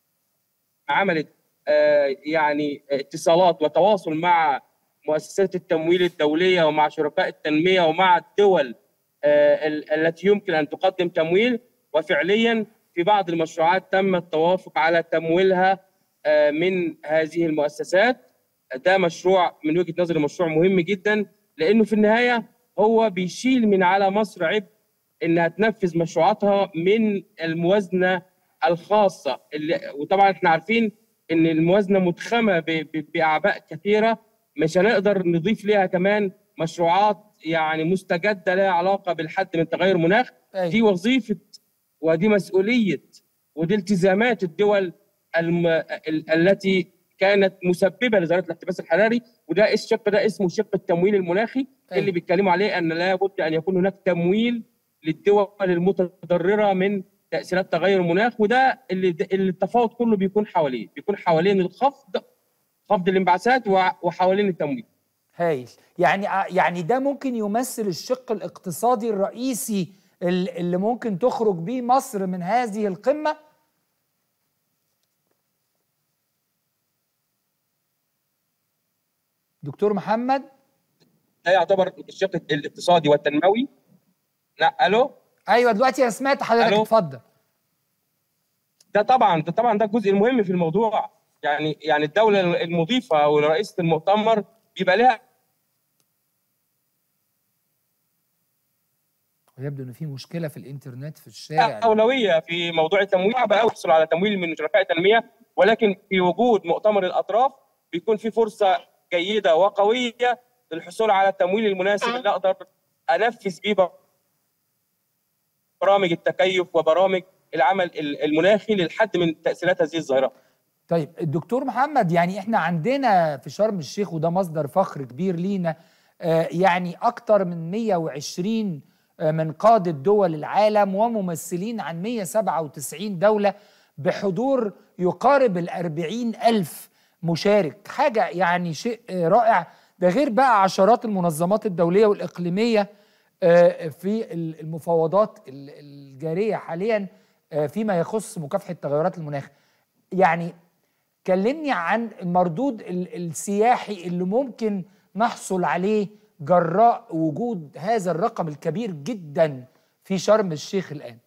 عملت آه، يعني اتصالات وتواصل مع مؤسسات التمويل الدوليه ومع شركاء التنميه ومع الدول آه، ال- التي يمكن ان تقدم تمويل وفعليا في بعض المشروعات تم التوافق على تمويلها آه، من هذه المؤسسات ده مشروع من وجهه نظري مشروع مهم جدا لانه في النهايه هو بيشيل من على مصر عبء انها تنفذ مشروعاتها من الموازنه الخاصه اللي وطبعا احنا عارفين ان الموازنه متخمه ب- ب- باعباء كثيره مش هنقدر نضيف ليها كمان مشروعات يعني مستجده لها علاقه بالحد من تغير المناخ أيوة. دي وظيفه ودي مسؤوليه ودي التزامات الدول الم... ال... التي كانت مسببه لظاهره الاحتباس الحراري وده الشق ده اسمه شق التمويل المناخي أيوة. اللي بيتكلموا عليه ان لا بد ان يكون هناك تمويل للدول المتضرره من تاثيرات تغير المناخ وده اللي اللي التفاوض كله بيكون حواليه بيكون حوالين الخفض خفض الانبعاثات وع- وحوالين التمويل هايل يعني يعني ده ممكن يمثل الشق الاقتصادي الرئيسي ال- اللي ممكن تخرج بيه مصر من هذه القمه دكتور محمد ده يعتبر الشق الاقتصادي والتنموي لا الو ايوه دلوقتي انا سمعت حضرتك ألو؟ اتفضل ده طبعا ده طبعا ده الجزء المهم في الموضوع يعني يعني الدوله المضيفه او رئيسه المؤتمر بيبقى لها ويبدو ان في مشكله في الانترنت في الشارع اولويه في موضوع التمويل صعب قوي يحصل على تمويل من شركاء التنميه ولكن في وجود مؤتمر الاطراف بيكون في فرصه جيده وقويه للحصول على التمويل المناسب اللي اقدر انفذ بيه برامج التكيف وبرامج العمل المناخي للحد من تاثيرات هذه الظاهره. طيب الدكتور محمد يعني احنا عندنا في شرم الشيخ وده مصدر فخر كبير لينا آه يعني اكتر من 120 من قادة دول العالم وممثلين عن 197 دولة بحضور يقارب الأربعين ألف مشارك حاجة يعني شيء رائع ده غير بقى عشرات المنظمات الدولية والإقليمية في المفاوضات الجارية حاليا فيما يخص مكافحة تغيرات المناخ يعني كلمني عن المردود السياحي اللي ممكن نحصل عليه جراء وجود هذا الرقم الكبير جدا في شرم الشيخ الآن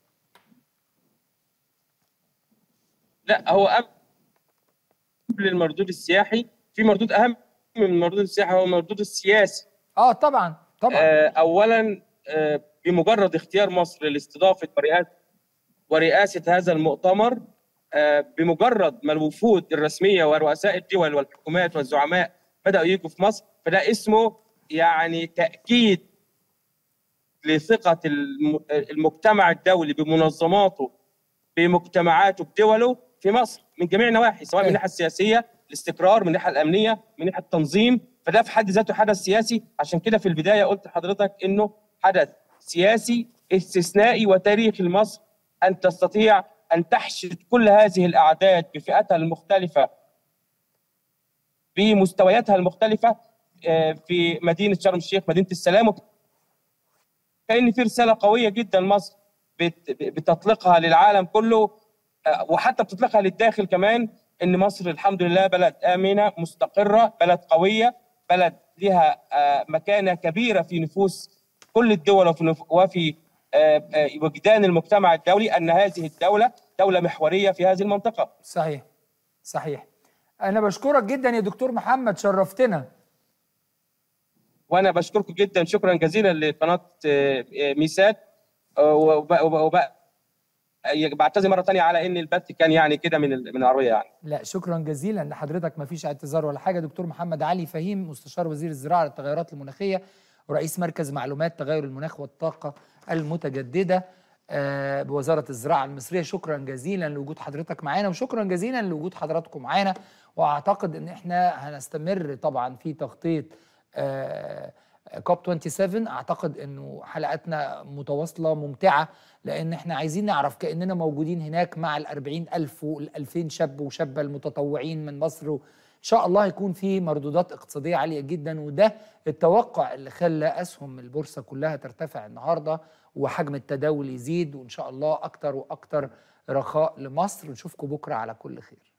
لا هو قبل المردود السياحي في مردود اهم من المردود السياحي هو المردود السياسي اه طبعا طبعا آه اولا آه بمجرد اختيار مصر لاستضافه ورئاسه ورئاسه هذا المؤتمر آه بمجرد ما الوفود الرسميه ورؤساء الدول والحكومات والزعماء بداوا يجوا في مصر فده اسمه يعني تاكيد لثقه المجتمع الدولي بمنظماته بمجتمعاته بدوله في مصر من جميع النواحي سواء من الناحيه السياسيه الاستقرار من الناحيه الامنيه من ناحيه التنظيم فده في حد ذاته حدث سياسي عشان كده في البدايه قلت لحضرتك انه حدث سياسي استثنائي وتاريخي لمصر ان تستطيع ان تحشد كل هذه الاعداد بفئاتها المختلفه بمستوياتها المختلفه في مدينه شرم الشيخ مدينه السلام كان في رساله قويه جدا مصر بتطلقها للعالم كله وحتى بتطلقها للداخل كمان ان مصر الحمد لله بلد امنه مستقره بلد قويه بلد لها مكانه كبيره في نفوس كل الدول وفي وفي وجدان المجتمع الدولي ان هذه الدوله دوله محوريه في هذه المنطقه. صحيح صحيح. انا بشكرك جدا يا دكتور محمد شرفتنا. وانا بشكركم جدا شكرا جزيلا لقناه ميسات بعتذر مره ثانيه على ان البث كان يعني كده من من العربيه يعني لا شكرا جزيلا لحضرتك ما فيش اعتذار ولا حاجه دكتور محمد علي فهيم مستشار وزير الزراعه للتغيرات المناخيه ورئيس مركز معلومات تغير المناخ والطاقه المتجدده بوزاره الزراعه المصريه شكرا جزيلا لوجود حضرتك معانا وشكرا جزيلا لوجود حضراتكم معانا واعتقد ان احنا هنستمر طبعا في تغطيه كوب 27 اعتقد انه حلقاتنا متواصله ممتعه لان احنا عايزين نعرف كاننا موجودين هناك مع ال 40 الف وال 2000 شاب وشابه المتطوعين من مصر ان شاء الله يكون في مردودات اقتصاديه عاليه جدا وده التوقع اللي خلى اسهم البورصه كلها ترتفع النهارده وحجم التداول يزيد وان شاء الله اكتر واكتر رخاء لمصر نشوفكم بكره على كل خير